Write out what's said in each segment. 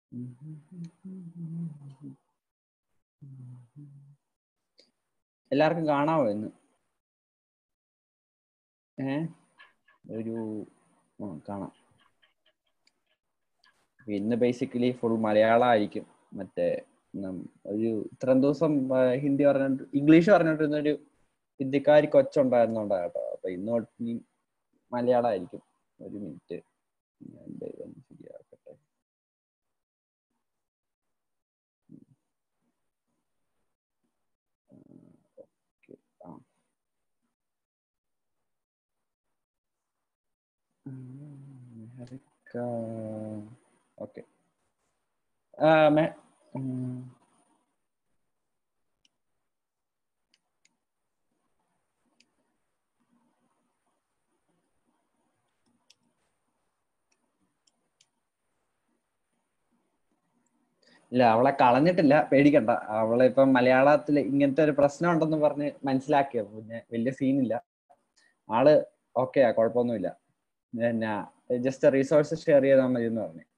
എല്ലാവർക്കും കാണാമോ ഇന്ന് ഏ ഒരു ആ, കാണാം ഇന്ന് ബേസിക്കലി ഫുൾ മലയാളം ആയിരിക്കും മറ്റേ നം- ഒരു ഇത്രയും ദിവസം ആ, ഹിന്ദി പറഞ്ഞിട്ട് ഇംഗ്ലീഷ് പറഞ്ഞിട്ടിരുന്ന ഒരു ഹിന്ദിക്കാരി കൊച്ചുണ്ടായിരുന്നോണ്ടാ കേട്ടോ അപ്പൊ ഇന്ന് തൊട്ട് ഇനി മലയാളം ആയിരിക്കും ഒരു മിനിറ്റ് ഞാൻ ദേ ഇതൊന്ന് ശരിയാക്കട്ടെ ഓക്കെ ആ ഓക്കെ ഇല്ല അവളെ കളഞ്ഞിട്ടില്ല പേടിക്കണ്ട അവളെ ഇപ്പം മലയാളത്തിൽ ഇങ്ങനത്തെ ഒരു പ്രശ്നം ഉണ്ടെന്ന് പറഞ്ഞ് മനസ്സിലാക്കിയോ പിന്നെ വലിയ സീനില്ല ആള് ഓക്കെയാ കുഴപ്പമൊന്നുമില്ല പിന്നെ ജസ്റ്റ് റിസോഴ്സ് ഷെയർ ചെയ്താൽ മതി എന്ന് പറഞ്ഞു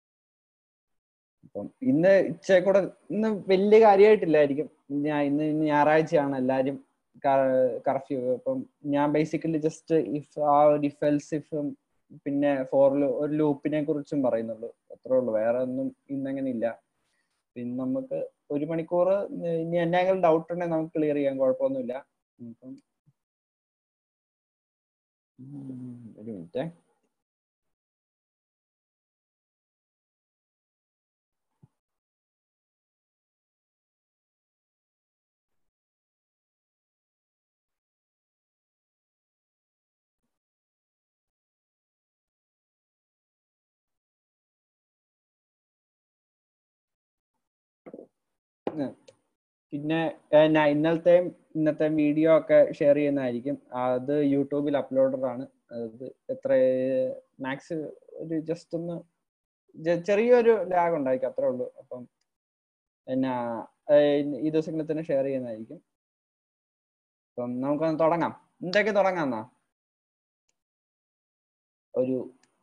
അപ്പം ഇന്ന് ഇച്ച കൂടെ ഇന്ന് വലിയ കാര്യമായിട്ടില്ലായിരിക്കും ഞാൻ ഇന്ന് ഇന്ന് ഞായറാഴ്ചയാണ് എല്ലാവരും കർഫ്യൂ അപ്പം ഞാൻ ബേസിക്കലി ജസ്റ്റ് ഇഫ് ആ ഒരു ഇഫെൽസ് ഇഫും പിന്നെ ഫോറിൽ ഒരു ലൂപ്പിനെ കുറിച്ചും പറയുന്നുള്ളൂ അത്രേ ഉള്ളൂ വേറെ ഒന്നും ഇന്നങ്ങനെ ഇല്ല പിന്നെ നമുക്ക് ഒരു മണിക്കൂർ ഇനി എന്തെങ്കിലും ഡൗട്ട് ഉണ്ടെങ്കിൽ നമുക്ക് ക്ലിയർ ചെയ്യാം കുഴപ്പമൊന്നുമില്ല അപ്പം ഉം, ഒരു മിനിറ്റ് പിന്നെ ഏർ ഞാൻ ഇന്നലത്തെയും ഇന്നത്തെ വീഡിയോ ഒക്കെ ഷെയർ ചെയ്യുന്നതായിരിക്കും അത് യൂട്യൂബിൽ അപ്ലോഡഡ് ആണ് അത് എത്ര മാക്സ് ഒരു ജസ്റ്റ് ഒന്ന് ജ- ചെറിയൊരു ലാഗ് ഉണ്ടായിരിക്കും അത്രേ ഉള്ളൂ അപ്പം എന്നാ ഏർ ഈ ദിവസങ്ങളിൽ തന്നെ ഷെയർ ചെയ്യുന്നതായിരിക്കും അപ്പം നമുക്കൊന്ന് തുടങ്ങാം എന്തൊക്കെ തുടങ്ങാം എന്നാ ഒരു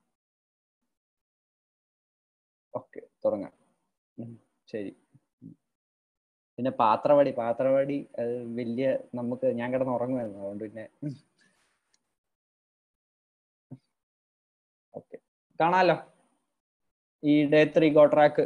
ഓക്കെ തുടങ്ങാം ഉം, ശരി പിന്നെ പാത്രവടി പാത്രവടി അത് വലിയ നമുക്ക് ഞാൻ കിടന്ന് ഉറങ്ങുമായിരുന്നു അതുകൊണ്ട് പിന്നെ ഓക്കെ കാണാലോ ഈ day three go track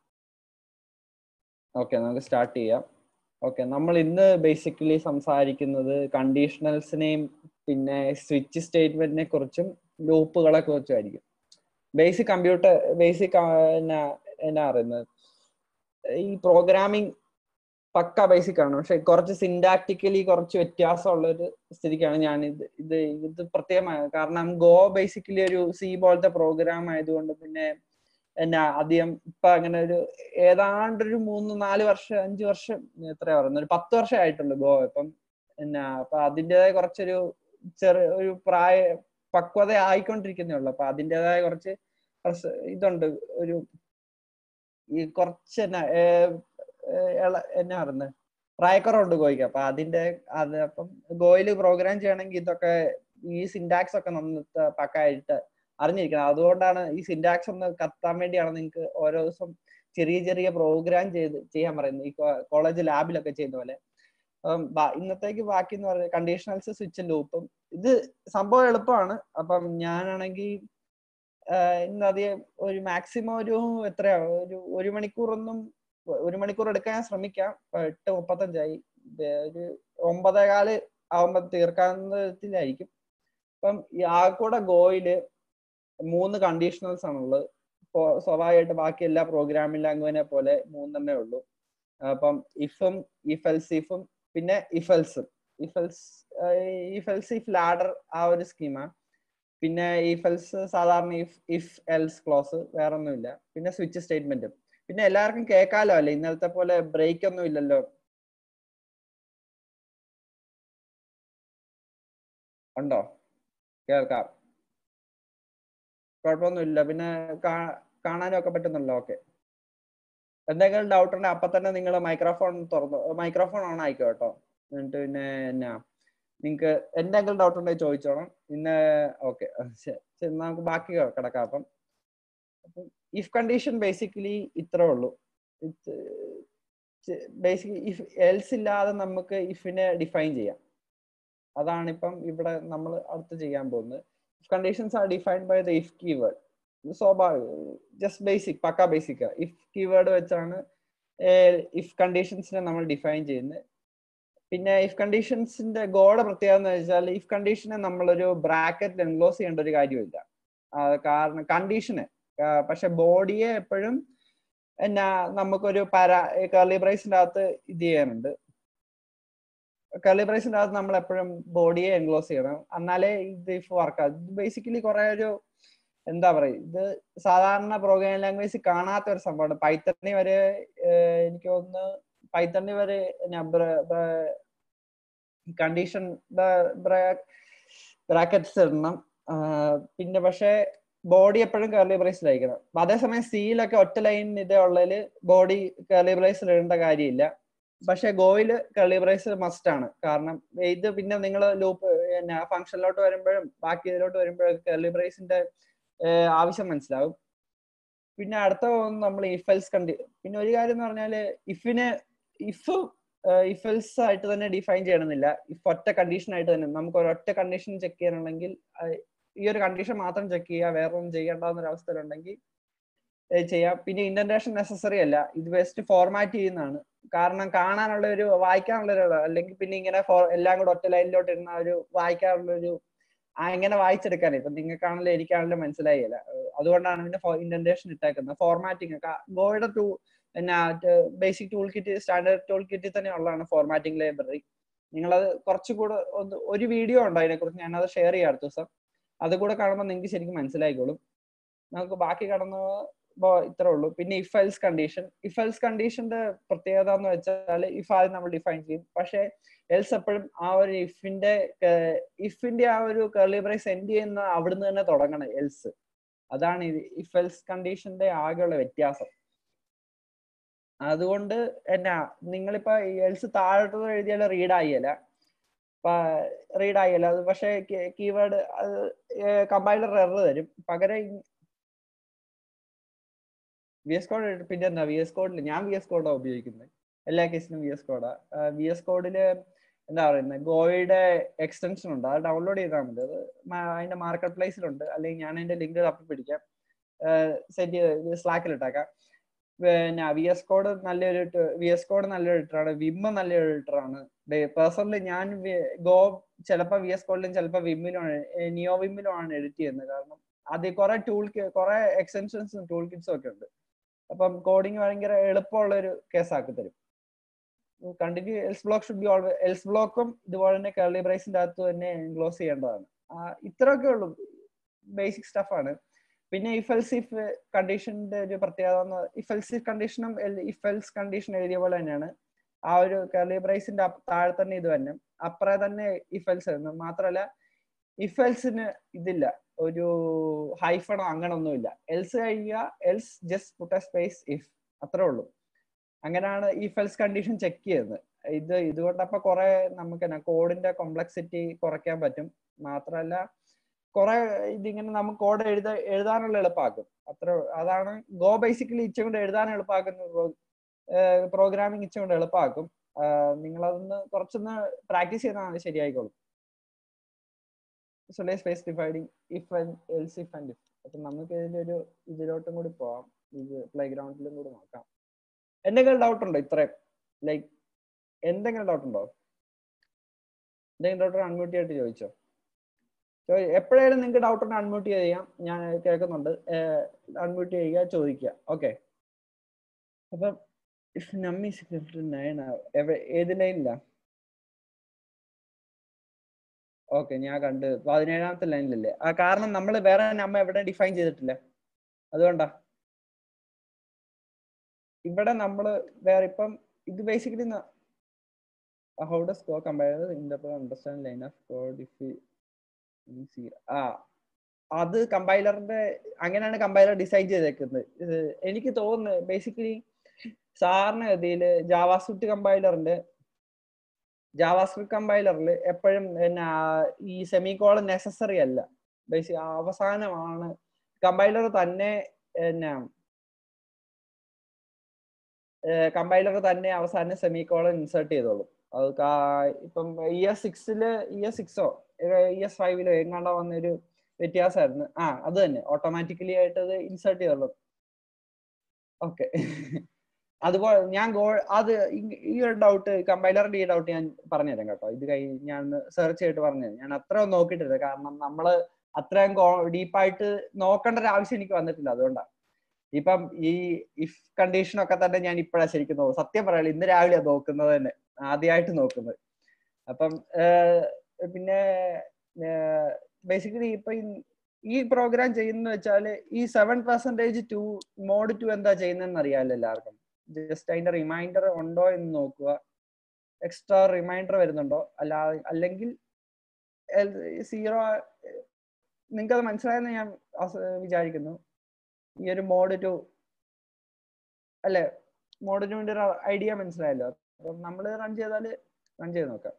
okay നമുക്ക് സ്റ്റാർട്ട് ചെയ്യാം ഓക്കെ നമ്മൾ ഇന്ന് ബേസിക്കലി സംസാരിക്കുന്നത് കണ്ടീഷണൽസിനെയും പിന്നെ സ്വിച്ച് സ്റ്റേറ്റ്മെന്റിനെ കുറിച്ചും ലൂപ്പുകളെ കുറിച്ചും ആയിരിക്കും ബേസിക് കമ്പ്യൂട്ടർ ബേസിക് എന്നാ എന്നാ പറയുന്നത് ഈ പ്രോഗ്രാമിംഗ് പക്ക ബേസിക് ആണ് പക്ഷെ കുറച്ച് സിൻഡാക്ടിക്കലി കുറച്ച് വ്യത്യാസമുള്ള ഒരു സ്ഥിതിക്കാണ് ഞാൻ ഇത് ഇത് ഇത് പ്രത്യേകമായ കാരണം ഗോ ബേസിക്കലി ഒരു സി പോലത്തെ പ്രോഗ്രാം ആയതുകൊണ്ട് പിന്നെ എന്നാ അധികം ഇപ്പൊ അങ്ങനെ ഒരു ഏതാണ്ട് ഒരു മൂന്ന് നാല് വർഷം അഞ്ച് വർഷം എത്രയാ പറയുന്നത് ഒരു പത്ത് വർഷം ആയിട്ടുള്ളൂ ഗോ ഇപ്പം എന്നാ അപ്പൊ അതിൻ്റെതായ കുറച്ചൊരു ചെറിയ ഒരു പ്രായ പക്വത ആയിക്കൊണ്ടിരിക്കുന്നേ ഉള്ളൂ അപ്പൊ അതിൻ്റെതായ കുറച്ച് പ്രശ്- ഇതുണ്ട് ഒരു ഈ കുറച്ച് എന്നാ ഏർ ഏർ എള- എന്നാ പറയുന്നത് പ്രായക്കുറവുണ്ട് ഗോയ്ക്ക് അപ്പൊ അതിന്റെ അത് അപ്പം ഗോയില് പ്രോഗ്രാം ചെയ്യണമെങ്കിൽ ഇതൊക്കെ ഈ സിൻടാക്സ് ഒക്കെ നന്ന പക്കായിട്ട് അറിഞ്ഞിരിക്കണം അതുകൊണ്ടാണ് ഈ സിൻടാക്സ് ഒന്ന് കത്താൻ വേണ്ടിയാണ് നിങ്ങൾക്ക് ഓരോ ദിവസം ചെറിയ ചെറിയ പ്രോഗ്രാം ചെയ്ത് ചെയ്യാൻ പറയുന്നത് ഈ കോളേജ് ലാബിലൊക്കെ ചെയ്യുന്ന പോലെ അപ്പം ബാ- ഇന്നത്തേക്ക് ബാക്കി എന്ന് പറയുന്നത് കണ്ടീഷണൽസ് സ്വിച്ച് ലൂപ്പും ഇത് സംഭവം എളുപ്പമാണ് അപ്പം ഞാനാണെങ്കിൽ ഇന്ന് അധികം ഒരു മാക്സിമം ഒരു എത്രയാ ഒരു ഒരു മണിക്കൂറൊന്നും ഒരു മണിക്കൂർ എടുക്കാൻ ശ്രമിക്കാം ഇപ്പൊ എട്ട് മുപ്പത്തഞ്ചായി ഇത് ഒരു ഒമ്പതേ കാല് ആവുമ്പോ തീർക്കാവുന്നതിലായിരിക്കും അപ്പം ഈ ആ കൂടെ ഗോയില് മൂന്ന് കണ്ടീഷണൽസ് ആണുള്ളത് ഇപ്പോ സ്വാഭാവികമായിട്ട് ബാക്കി എല്ലാ പ്രോഗ്രാമിംഗ് ലാംഗ്വേജിനെ പോലെ മൂന്നെണ്ണേ ഉള്ളൂ അപ്പം ഇഫും ഇഫെൽസ് ഇഫും പിന്നെ ഇഫെൽസും ഇഫെൽസ് ഇഫെൽസ് ഇഫ് ലാഡർ ആ ഒരു സ്കീമാണ് പിന്നെ ഇഫെൽസ് സാധാരണ ഇഫ് ഇഫ് എൽസ് ക്ലോസ് വേറെ ഒന്നുമില്ല പിന്നെ സ്വിച്ച് സ്റ്റേറ്റ്മെന്റും പിന്നെ എല്ലാവർക്കും കേൾക്കാലോ അല്ലേ ഇന്നലത്തെ പോലെ ബ്രേക്ക് ഒന്നും ഇല്ലല്ലോ ഉണ്ടോ കേൾക്കാം കുഴപ്പമൊന്നുമില്ല പിന്നെ കാ- കാണാനും ഒക്കെ പറ്റുന്നല്ലോ ഓക്കെ എന്തെങ്കിലും ഡൗട്ട് ഉണ്ടെങ്കിൽ അപ്പൊ തന്നെ നിങ്ങൾ മൈക്രോഫോൺ തുറന്നു മൈക്രോഫോൺ ഓൺ ആയിക്കോ കേട്ടോ എന്നിട്ട് പിന്നെ എന്നാ നിങ്ങക്ക് എന്തെങ്കിലും ഡൗട്ട് ഉണ്ടെങ്കിൽ ചോദിച്ചോണം പിന്നെ ഓക്കെ നമുക്ക് ബാക്കി കിടക്കാം അപ്പം അപ്പം ഇഫ് കണ്ടീഷൻ ബേസിക്കലി ഇത്രേ ഉള്ളൂ ബേസിക്കലി ഇഫ് എൽസ് ഇല്ലാതെ നമുക്ക് ഇഫിനെ ഡിഫൈൻ ചെയ്യാം അതാണ് ഇപ്പം ഇവിടെ നമ്മൾ അടുത്ത് ചെയ്യാൻ പോകുന്നത് if conditions are defined by the if keyword സ്വാഭാവികം ജസ്റ്റ് ബേസിക് പക്ക ബേസിക് ഇഫ് കീവേഡ് വെച്ചാണ് ഇഫ് കണ്ടീഷൻസിനെ നമ്മൾ ഡിഫൈൻ ചെയ്യുന്നത് പിന്നെ ഇഫ് കണ്ടീഷൻസിന്റെ ഗോഡ് പ്രത്യേകത എന്ന് വെച്ചാൽ ഇഫ് കണ്ടീഷനെ നമ്മളൊരു ബ്രാക്കറ്റിൽ എൻക്ലോസ് ചെയ്യേണ്ട ഒരു കാര്യമില്ല കാരണം കണ്ടീഷന് പക്ഷെ ബോഡിയെ എപ്പോഴും എന്നാ നമുക്കൊരു പര കർലി ബ്രൈസിന്റെ അകത്ത് ഇത് ചെയ്യാനുണ്ട് കർലി ബ്രൈസിന്റെ അകത്ത് നമ്മൾ എപ്പോഴും ബോഡിയെ എൻക്ലോസ് ചെയ്യണം എന്നാലേ ഇത് ഇഫ് വർക്ക് ഇത് ബേസിക്കലി കുറെ ഒരു എന്താ പറയുക ഇത് സാധാരണ പ്രോഗ്രാമിംഗ് ലാംഗ്വേജ് കാണാത്ത ഒരു സംഭവമാണ് പൈത്തണി വരെ എനിക്ക് തോന്നുന്നു പൈത്തണി വരെ കണ്ടീഷൻ ബ്രാക്കറ്റ്സ് ഇടണം പിന്നെ പക്ഷെ ബോഡി എപ്പോഴും കർലി ബ്രേസിലായിരിക്കണം അതേസമയം സീലൊക്കെ ഒറ്റ ലൈൻ ഇതേ ഉള്ളതിൽ ബോഡി കർലി ബ്രേസിൽ ഇടേണ്ട കാര്യമില്ല പക്ഷെ ഗോയിൽ കർലി ബ്രേസ് മസ്റ്റ് ആണ് കാരണം ഇത് പിന്നെ നിങ്ങൾ ലൂപ്പ് പിന്നെ ഫംഗ്ഷനിലോട്ട് വരുമ്പോഴും ബാക്കി ഇതിലോട്ട് വരുമ്പോഴും കർലി ബ്രേസിന്റെ ആവശ്യം മനസ്സിലാവും പിന്നെ അടുത്ത നമ്മൾ ഇഫെൽസ് കണ്ടി പിന്നെ ഒരു കാര്യം എന്ന് പറഞ്ഞാല് ഇഫിന് ഇഫ് ഇഫെൽസ് ആയിട്ട് തന്നെ ഡിഫൈൻ ചെയ്യണമെന്നില്ല ഇഫ് ഒറ്റ കണ്ടീഷൻ ആയിട്ട് തന്നെ നമുക്ക് ഒരൊറ്റ കണ്ടീഷൻ ചെക്ക് ചെയ്യാനുണ്ടെങ്കിൽ ഈ ഒരു കണ്ടീഷൻ മാത്രം ചെക്ക് ചെയ്യുക വേറെ ഒന്നും ചെയ്യേണ്ടാവുന്ന ഒരു അവസ്ഥയിലുണ്ടെങ്കിൽ ചെയ്യാം പിന്നെ ഇന്റൻറ്റേഷൻ നെസസറി അല്ല ഇത് ബെസ്റ്റ് ഫോർമാറ്റ് ചെയ്യുന്നതാണ് കാരണം കാണാനുള്ള ഒരു വായിക്കാനുള്ള ഒരു അല്ലെങ്കിൽ പിന്നെ ഇങ്ങനെ എല്ലാം കൂടെ ഒറ്റ ലൈനിലോട്ട് ഇടുന്ന ഒരു വായിക്കാനുള്ള ഒരു എങ്ങനെ വായിച്ചെടുക്കാൻ ഇപ്പൊ നിങ്ങൾക്കാണല്ലോ എനിക്കാണല്ലോ മനസ്സിലായില്ല അതുകൊണ്ടാണ് പിന്നെ ഇന്റൻറ്റേഷൻ ഇട്ടേക്കുന്നത് ഫോർമാറ്റിംഗ് ഗോയുടെ ടൂ പിന്നെ basic tool kit standard tool കിറ്റിൽ തന്നെ ഉള്ളതാണ് ഫോർമാറ്റിംഗ് ലൈബ്രറി നിങ്ങളത് കുറച്ചുകൂടെ ഒന്ന് ഒരു വീഡിയോ ഉണ്ട് അതിനെക്കുറിച്ച് ഞാനത് ഷെയർ ചെയ്യാം അടുത്ത ദിവസം അത് കൂടെ കാണുമ്പോൾ നിങ്ങൾക്ക് ശരിക്കും മനസ്സിലായിക്കോളും നമുക്ക് ബാക്കി കടന്നു ഇത്രേ ഉള്ളൂ പിന്നെ if else condition if else കണ്ടീഷന്റെ പ്രത്യേകത എന്ന് വെച്ചാൽ ഇഫ് ആദ്യം നമ്മൾ ഡിഫൈൻ ചെയ്യും പക്ഷേ എൽസ് എപ്പോഴും ആ ഒരു ഇഫിന്റെ ഇഫിന്റെ ആ ഒരു കർലി ബ്രൈസ് എൻഡ് ചെയ്യുന്ന അവിടുന്ന് തന്നെ തുടങ്ങണം എൽസ് അതാണ് ഇഫ് എൽസ് കണ്ടീഷന്റെ ആകെയുള്ള വ്യത്യാസം അതുകൊണ്ട് എന്നാ നിങ്ങളിപ്പോ എൽസ് താഴോട്ട് എഴുതിയാൽ റീഡ് ആയില്ല റീഡ് ആയില്ല അത് പക്ഷേ കീവേഡ് അത് കമ്പൈലർ എറർ തരും പകരം വി എസ് കോഡ് പിന്നെ എന്താ വി എസ് കോഡിൽ ഞാൻ വി എസ് കോഡാണ് ഉപയോഗിക്കുന്നത് എല്ലാ കേസിലും വി എസ് കോഡാ വി എസ് കോഡില് എന്താ പറയുന്നത് ഗോയുടെ എക്സ്റ്റൻഷൻ ഉണ്ട് അത് ഡൗൺലോഡ് ചെയ്താൽ മതി അത് അതിന്റെ മാർക്കറ്റ് പ്ലേസിലുണ്ട് അല്ലെങ്കിൽ ഞാൻ അതിന്റെ ലിങ്ക് തപ്പി പിടിക്കാം സെറ്റ് ചെയ്ത് സ്ലാക്കിൽ ഇട്ടേക്കാം പിന്നെ വി എസ് കോഡ് നല്ലൊരു വി എസ് കോഡ് നല്ലൊരു എഡിറ്ററാണ് വിമ്മ് നല്ലൊരു എഡിറ്ററാണ് പേഴ്സണലി ഞാൻ ഗോ ചിലപ്പോൾ വി എസ് കോഡിലും ചിലപ്പോൾ വിമ്മിലും നിയോ വിമ്മിലും ആണ് എഡിറ്റ് ചെയ്യുന്നത് കാരണം അത് കുറെ ടൂൾ കുറെ എക്സ്റ്റൻഷൻസും ടൂൾ കിറ്റ്സും ഒക്കെ ഉണ്ട് അപ്പം കോഡിങ് ഭയങ്കര എളുപ്പമുള്ള ഒരു കേസാക്കി തരും continue else block should be always else ബ്ലോക്കും ഇതുപോലെ തന്നെ കർലി ബ്രൈസിന്റെ അകത്ത് തന്നെ എൻക്ലോസ് ചെയ്യേണ്ടതാണ് ഇത്രയൊക്കെ ഉള്ളൂ ബേസിക് സ്റ്റഫാണ് പിന്നെ ഇഫ് എൽസ് ഇഫ് കണ്ടീഷന്റെ ഒരു പ്രത്യേകത ഇഫ് എൽസ് ഇഫ് കണ്ടീഷനും ഇഫ് എൽസ് കണ്ടീഷൻ എഴുതിയ പോലെ തന്നെയാണ് ആ ഒരു കർലി ബ്രൈസിന്റെ താഴെ തന്നെ ഇത് തന്നെ അപ്പുറേ തന്നെ ഇഫ് എൽസ് എഴുതുന്നു മാത്രമല്ല ഇഫ് എൽസിന് ഇതില്ല ഒരു ഹൈഫണോ അങ്ങനെ ഒന്നുമില്ല എൽസ് കഴിയുക else just put a space if അത്രേ ഉള്ളൂ അങ്ങനെയാണ് ഇഫ് എൽസ് കണ്ടീഷൻ ചെക്ക് ചെയ്യുന്നത് ഇത് ഇതുകൊണ്ടപ്പോ കുറെ നമുക്ക് എന്നാ കോഡിന്റെ കോംപ്ലക്സിറ്റി കുറയ്ക്കാൻ പറ്റും മാത്രമല്ല കുറെ ഇതിങ്ങനെ നമുക്ക് കോഡ് എഴുത എഴുതാനുള്ള എളുപ്പമാക്കും അത്ര അതാണ് ഗോ ബേസിക്കലി ഇച്ചും കൊണ്ട് എഴുതാൻ എളുപ്പമാക്കുന്ന പ്രോഗ്രാമിംഗ് ഇച്ചും കൊണ്ട് എളുപ്പമാക്കും നിങ്ങളതൊന്ന് കുറച്ചൊന്ന് പ്രാക്ടീസ് ചെയ്താൽ മതി ശരിയായിക്കോളും സൊലേ സ്പേസ് ഡിഫൈഡിങ് if and else if and if അപ്പൊ നമുക്ക് ഇതിന്റെ ഒരു ഇതിലോട്ടും കൂടി പോവാം ഇത് പ്ലേ ഗ്രൗണ്ടിലും കൂടി നോക്കാം എന്തെങ്കിലും ഡൗട്ട് ഉണ്ടോ ഇത്രയും ലൈക്ക് എന്തെങ്കിലും ഡൗട്ട് ഉണ്ടോ എന്തെങ്കിലും ഡൗട്ട് അൺമ്യൂട്ട് ചെയ്തിട്ട് ചോദിച്ചോ എപ്പോഴായാലും നിങ്ങൾക്ക് ഡൗട്ട് ഉണ്ടെങ്കിൽ അൺമ്യൂട്ട് ചെയ്യാം ഞാൻ കേൾക്കുന്നുണ്ട് അൺമ്യൂട്ട് ചെയ്യുക ചോദിക്കുക ഓക്കെ അപ്പം ഇഫ് നമ്മി നയൻ ഏത് ലൈനിലാ ഓക്കെ ഞാൻ കണ്ട് പതിനേഴാമത്തെ ലൈനിലല്ലേ ആ കാരണം നമ്മൾ വേറെ നമ്മ എവിടെ ഡിഫൈൻ ചെയ്തിട്ടില്ല അതുകൊണ്ടാ ഇവിടെ നമ്മൾ വേറെ ഇപ്പം ഇത് basically how does go compile interpret understand line of code if ആ അത് കമ്പൈലറിന്റെ അങ്ങനെയാണ് കമ്പൈലർ ഡിസൈൻ ചെയ്തേക്കുന്നത് എനിക്ക് തോന്നുന്നു ബേസിക്കലി സാറിന് ഗതിയിൽ ജാവാസ്ക്രിപ്റ്റ് കമ്പൈലറിന്റെ ജാവാസ്ക്രിപ്റ്റ് കമ്പൈലറിൽ എപ്പോഴും പിന്നെ ഈ സെമി കോളൻ നെസസറി അല്ല ബേസിക് അവസാനമാണ് കമ്പൈലർ തന്നെ എന്നാ കമ്പൈലർ തന്നെ അവസാനം സെമി കോളൻ ഇൻസേർട്ട് ചെയ്തോളും അത് കാ- ഇപ്പം ഇയർ സിക്സില് ഇയർ സിക്സോ ഇയർ ഫൈവിലോ എങ്ങാണ്ടോ വന്നൊരു വ്യത്യാസമായിരുന്നു ആ അത് തന്നെ ഓട്ടോമാറ്റിക്കലി ആയിട്ട് അത് ഇൻസേർട്ട് ചെയ്തോളൂ ഓക്കെ അതുപോലെ ഞാൻ ഗോ അത് ഈ- ഈ ഒരു ഡൗട്ട് കമ്പൈലറിന്റെ ഈ ഡൗട്ട് ഞാൻ പറഞ്ഞുതരാം കേട്ടോ ഇത് കഴിഞ്ഞ് ഞാൻ സെർച്ച് ചെയ്തിട്ട് പറഞ്ഞുതരാം ഞാൻ അത്ര ഒന്നും നോക്കിയിട്ടില്ല കാരണം നമ്മള് അത്രയും ഡീപ്പായിട്ട് നോക്കേണ്ട ഒരു ആവശ്യം എനിക്ക് വന്നിട്ടില്ല അതുകൊണ്ടാണ് ഇപ്പം ഈ ഇഫ് കണ്ടീഷൻ ഒക്കെ തന്നെ ഞാൻ ഇപ്പോഴാണ് ശരിക്കും നോക്കും സത്യം പറയാലോ ഇന്ന് രാവിലെയാണ് നോക്കുന്നത് തന്നെ ആദ്യമായിട്ട് നോക്കുന്നത് അപ്പം ഏർ പിന്നെ ബേസിക്കലി ഇപ്പൊ ഈ- ഈ പ്രോഗ്രാം ചെയ്യുന്ന വെച്ചാല് ഈ seven percentage two mod two എന്താ ചെയ്യുന്നതെന്ന് അറിയാമല്ലോ എല്ലാവർക്കും ജസ്റ്റ് അതിന്റെ റിമൈൻഡർ ഉണ്ടോ എന്ന് നോക്കുക എക്സ്ട്രാ റിമൈൻഡർ വരുന്നുണ്ടോ അല്ല അല്ലെങ്കിൽ സീറോ നിങ്ങൾക്ക് അത് മനസ്സിലായെന്ന് ഞാൻ അസ- വിചാരിക്കുന്നു ഈ ഒരു മോഡ് ടു അല്ലെ മോഡ് ടുവിന്റെ ഒരു ഐഡിയ മനസ്സിലായല്ലോ അപ്പം നമ്മൾ റൺ ചെയ്താൽ റൺ ചെയ്ത് നോക്കാം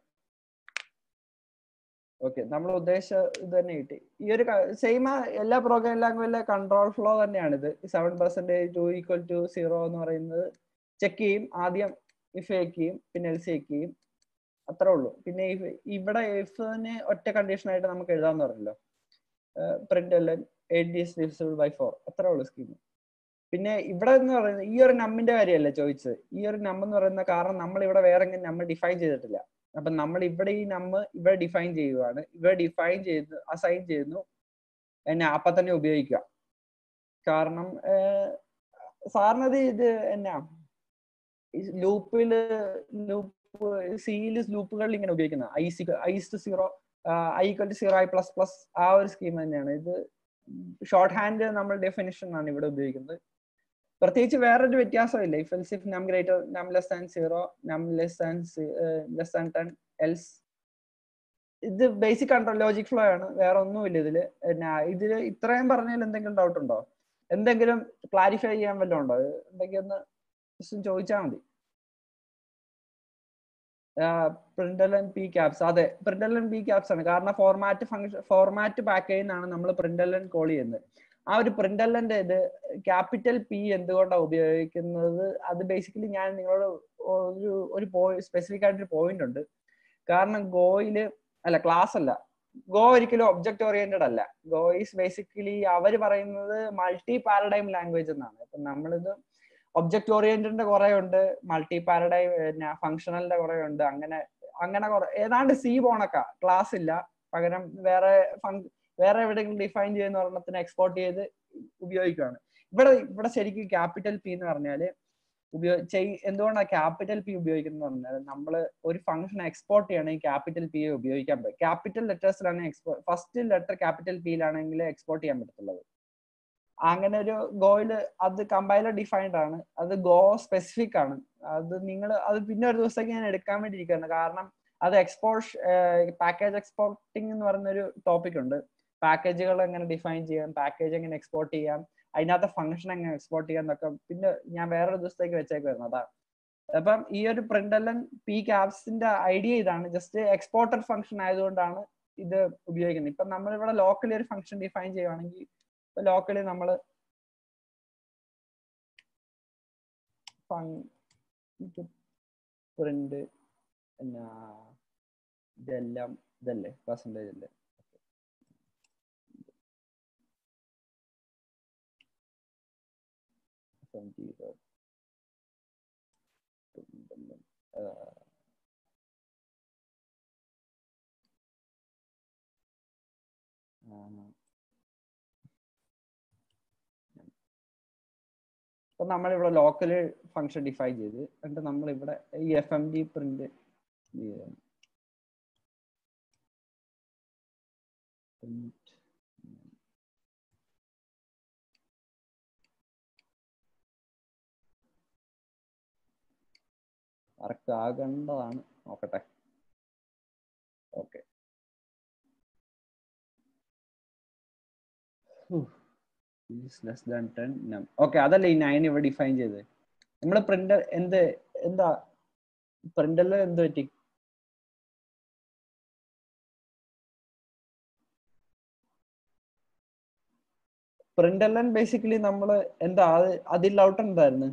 ഓക്കെ നമ്മൾ ഉദ്ദേശിച്ച ഇത് തന്നെ കിട്ടി ഈ ഒരു സെയിം എല്ലാ പ്രോഗ്രാം ലാംഗ്വേജിലെ കൺട്രോൾ ഫ്ലോ തന്നെയാണ് ഇത് seven percentage two equal to zero എന്ന് പറയുന്നത് ചെക്ക് ചെയ്യും ആദ്യം ഇഫ് ചെക്ക് ചെയ്യും പിന്നെ എൽസ് ചെക്ക് ചെയ്യും അത്രേ ഉള്ളൂ പിന്നെ if ഇവിടെ ഇഫിന് ഒറ്റ കണ്ടീഷൻ ആയിട്ട് നമുക്ക് എഴുതാന്ന് പറഞ്ഞല്ലോ പ്രിന്റ് എല്ലാം eight is divisible by four അത്രേ ഉള്ളൂ സ്കീം പിന്നെ ഇവിടെ എന്ന് പറയുന്നത് ഈ ഒരു നമ്മിന്റെ കാര്യമല്ല ചോദിച്ചത് ഈ ഒരു നം എന്ന് പറയുന്ന കാരണം നമ്മൾ ഇവിടെ വേറെ എങ്ങനെ നമ്മൾ ഡിഫൈൻ ചെയ്തിട്ടില്ല അപ്പൊ നമ്മൾ ഇവിടെ ഈ നമ്മ് ഇവിടെ ഡിഫൈൻ ചെയ്യുവാണ് ഇവിടെ ഡിഫൈൻ ചെയ്ത് അസൈൻ ചെയ്യുന്നു എന്നെ അപ്പൊ തന്നെ ഉപയോഗിക്കുക കാരണം സാറിനത് ഇത് എന്നാ ലൂപ്പില് ലൂപ്പ് സിയിൽ ലൂപ്പുകളിൽ ഇങ്ങനെ ഉപയോഗിക്കുന്നത് I C ice zero I equal to zero I plus plus ആ ഒരു സ്കീം തന്നെയാണ് ഇത് ഷോർട്ട് ഹാൻഡ് നമ്മൾ ഡെഫിനിഷൻ ആണ് ഇവിടെ ഉപയോഗിക്കുന്നത് പ്രത്യേകിച്ച് വേറൊരു വ്യത്യാസമില്ല if else if num greater num less than zero num less than less than ten else ഇത് ബേസിക് കൺട്രോൾ ലോജിക് ഫ്ലോ ആണ് വേറെ ഒന്നുമില്ല ഇതില് പിന്നെ ഇതില് ഇത്രയും പറഞ്ഞതിൽ എന്തെങ്കിലും ഡൗട്ട് ഉണ്ടോ എന്തെങ്കിലും ക്ലാരിഫൈ ചെയ്യാൻ വല്ലതും ഉണ്ടോ എന്തെങ്കിലും ഒന്ന് ജസ്റ്റ് ചോദിച്ചാൽ മതി പ്രിന്റലൻ പി ക്യാപ്സ് അതെ പ്രിന്റലൻ പി ക്യാപ്സ് ആണ് കാരണം ഫോർമാറ്റ് ഫംഗ്ഷൻ ഫോർമാറ്റ് പാക്കേജിൽ നിന്നാണ് നമ്മൾ പ്രിന്റലൻ കോൾ ചെയ്യുന്നത് ആ ഒരു പ്രിന്റലന്റെ ഇത് ക്യാപിറ്റൽ പി എന്തുകൊണ്ടാണ് ഉപയോഗിക്കുന്നത് അത് ബേസിക്കലി ഞാൻ നിങ്ങളോട് ഒരു ഒരു പോയി സ്പെസിഫിക് ആയിട്ടൊരു പോയിന്റ് ഉണ്ട് കാരണം ഗോയില് അല്ല ക്ലാസ് അല്ല ഗോ ഒരിക്കലും ഒബ്ജക്ട് ഓറിയന്റഡ് അല്ല ഗോ ഈസ് ബേസിക്കലി അവർ പറയുന്നത് മൾട്ടി പാരഡൈം ലാംഗ്വേജ് എന്നാണ് അപ്പൊ നമ്മളിത് ഒബ്ജക്ട് ഓറിയന്റഡിന്റെ കുറെ ഉണ്ട് മൾട്ടി പാരഡൈം പിന്നെ ഫങ്ഷണലിന്റെ കുറെ ഉണ്ട് അങ്ങനെ അങ്ങനെ കുറെ ഏതാണ്ട് സി പോണക്ക ക്ലാസ് ഇല്ല പകരം വേറെ വേറെ എവിടെയെങ്കിലും ഡിഫൈൻ ചെയ്യുന്ന ഒരെണ്ണത്തിന് എക്സ്പോർട്ട് ചെയ്ത് ഉപയോഗിക്കുകയാണ് ഇവിടെ ഇവിടെ ശരിക്കും ക്യാപിറ്റൽ പി എന്ന് പറഞ്ഞാല് ഉപയോഗ എന്തുകൊണ്ടാണ് ക്യാപിറ്റൽ പി ഉപയോഗിക്കുന്നത് പറഞ്ഞാൽ നമ്മൾ ഒരു ഫംഗ്ഷൻ എക്സ്പോർട്ട് ചെയ്യണമെങ്കിൽ ക്യാപിറ്റൽ പി ഉപയോഗിക്കാൻ പറ്റും ക്യാപിറ്റൽ ലെറ്റേഴ്സിലാണ് എക്സ്പോ ഫസ്റ്റ് ലെറ്റർ ക്യാപിറ്റൽ പിയിലാണെങ്കിൽ എക്സ്പോർട്ട് ചെയ്യാൻ പറ്റത്തുള്ളത് അങ്ങനെ ഒരു ഗോയില് അത് കമ്പൈലർ ഡിഫൈൻഡ് ആണ് അത് ഗോ സ്പെസിഫിക് ആണ് അത് നിങ്ങൾ അത് പിന്നെ ഒരു ദിവസത്തേക്ക് ഞാൻ എടുക്കാൻ വേണ്ടി ഇരിക്കുകയാണ് കാരണം അത് എക്സ്പോർട്ട് പാക്കേജ് എക്സ്പോർട്ടിംഗ് എന്ന് പറയുന്ന ഒരു ടോപ്പിക് ഉണ്ട് പാക്കേജുകൾ എങ്ങനെ ഡിഫൈൻ ചെയ്യാം പാക്കേജ് എങ്ങനെ എക്സ്പോർട്ട് ചെയ്യാം അതിനകത്ത് ഫംഗ്ഷൻ എങ്ങനെ എക്സ്പോർട്ട് ചെയ്യാം എന്നൊക്കെ പിന്നെ ഞാൻ വേറൊരു ദിവസത്തേക്ക് വെച്ചേക്കുവായിരുന്നു അതാ അപ്പം ഈ ഒരു പ്രിന്റലൻ പി ക്യാപ്സിന്റെ ഐഡിയ ഇതാണ് ജസ്റ്റ് എക്സ്പോർട്ടഡ് ഫംഗ്ഷൻ ആയതുകൊണ്ടാണ് ഇത് ഉപയോഗിക്കുന്നത് ഇപ്പം നമ്മളിവിടെ ലോക്കലി ഒരു ഫംഗ്ഷൻ ഡിഫൈൻ ചെയ്യുവാണെങ്കിൽ ഇപ്പൊ ലോക്കലി നമ്മൾ പ്രിന്റ് പിന്നെ ഇതെല്ലാം ഇതല്ലേ പെർസെൻറ്റേജ് അല്ലേ അപ്പൊ നമ്മളിവിടെ ലോക്കല് ഫംഗ്ഷൻ ഡിഫൈൻ ചെയ്ത് എന്നിട്ട് നമ്മൾ ഇവിടെ ഈ F M D print work ആകേണ്ടതാണ് നോക്കട്ടെ okay less than ten okay അതല്ലേ ഈ നയൻ ഇവിടെ ഡിഫൈൻ ചെയ്ത് നമ്മൾ പ്രിന്റർ എന്ത് എന്താ പ്രിന്ററിൽ എന്ത് പറ്റി പ്രിന്റ് ബേസിക്കലി നമ്മൾ എന്താ അത് അതിൽ ഔട്ട് എന്തായിരുന്നു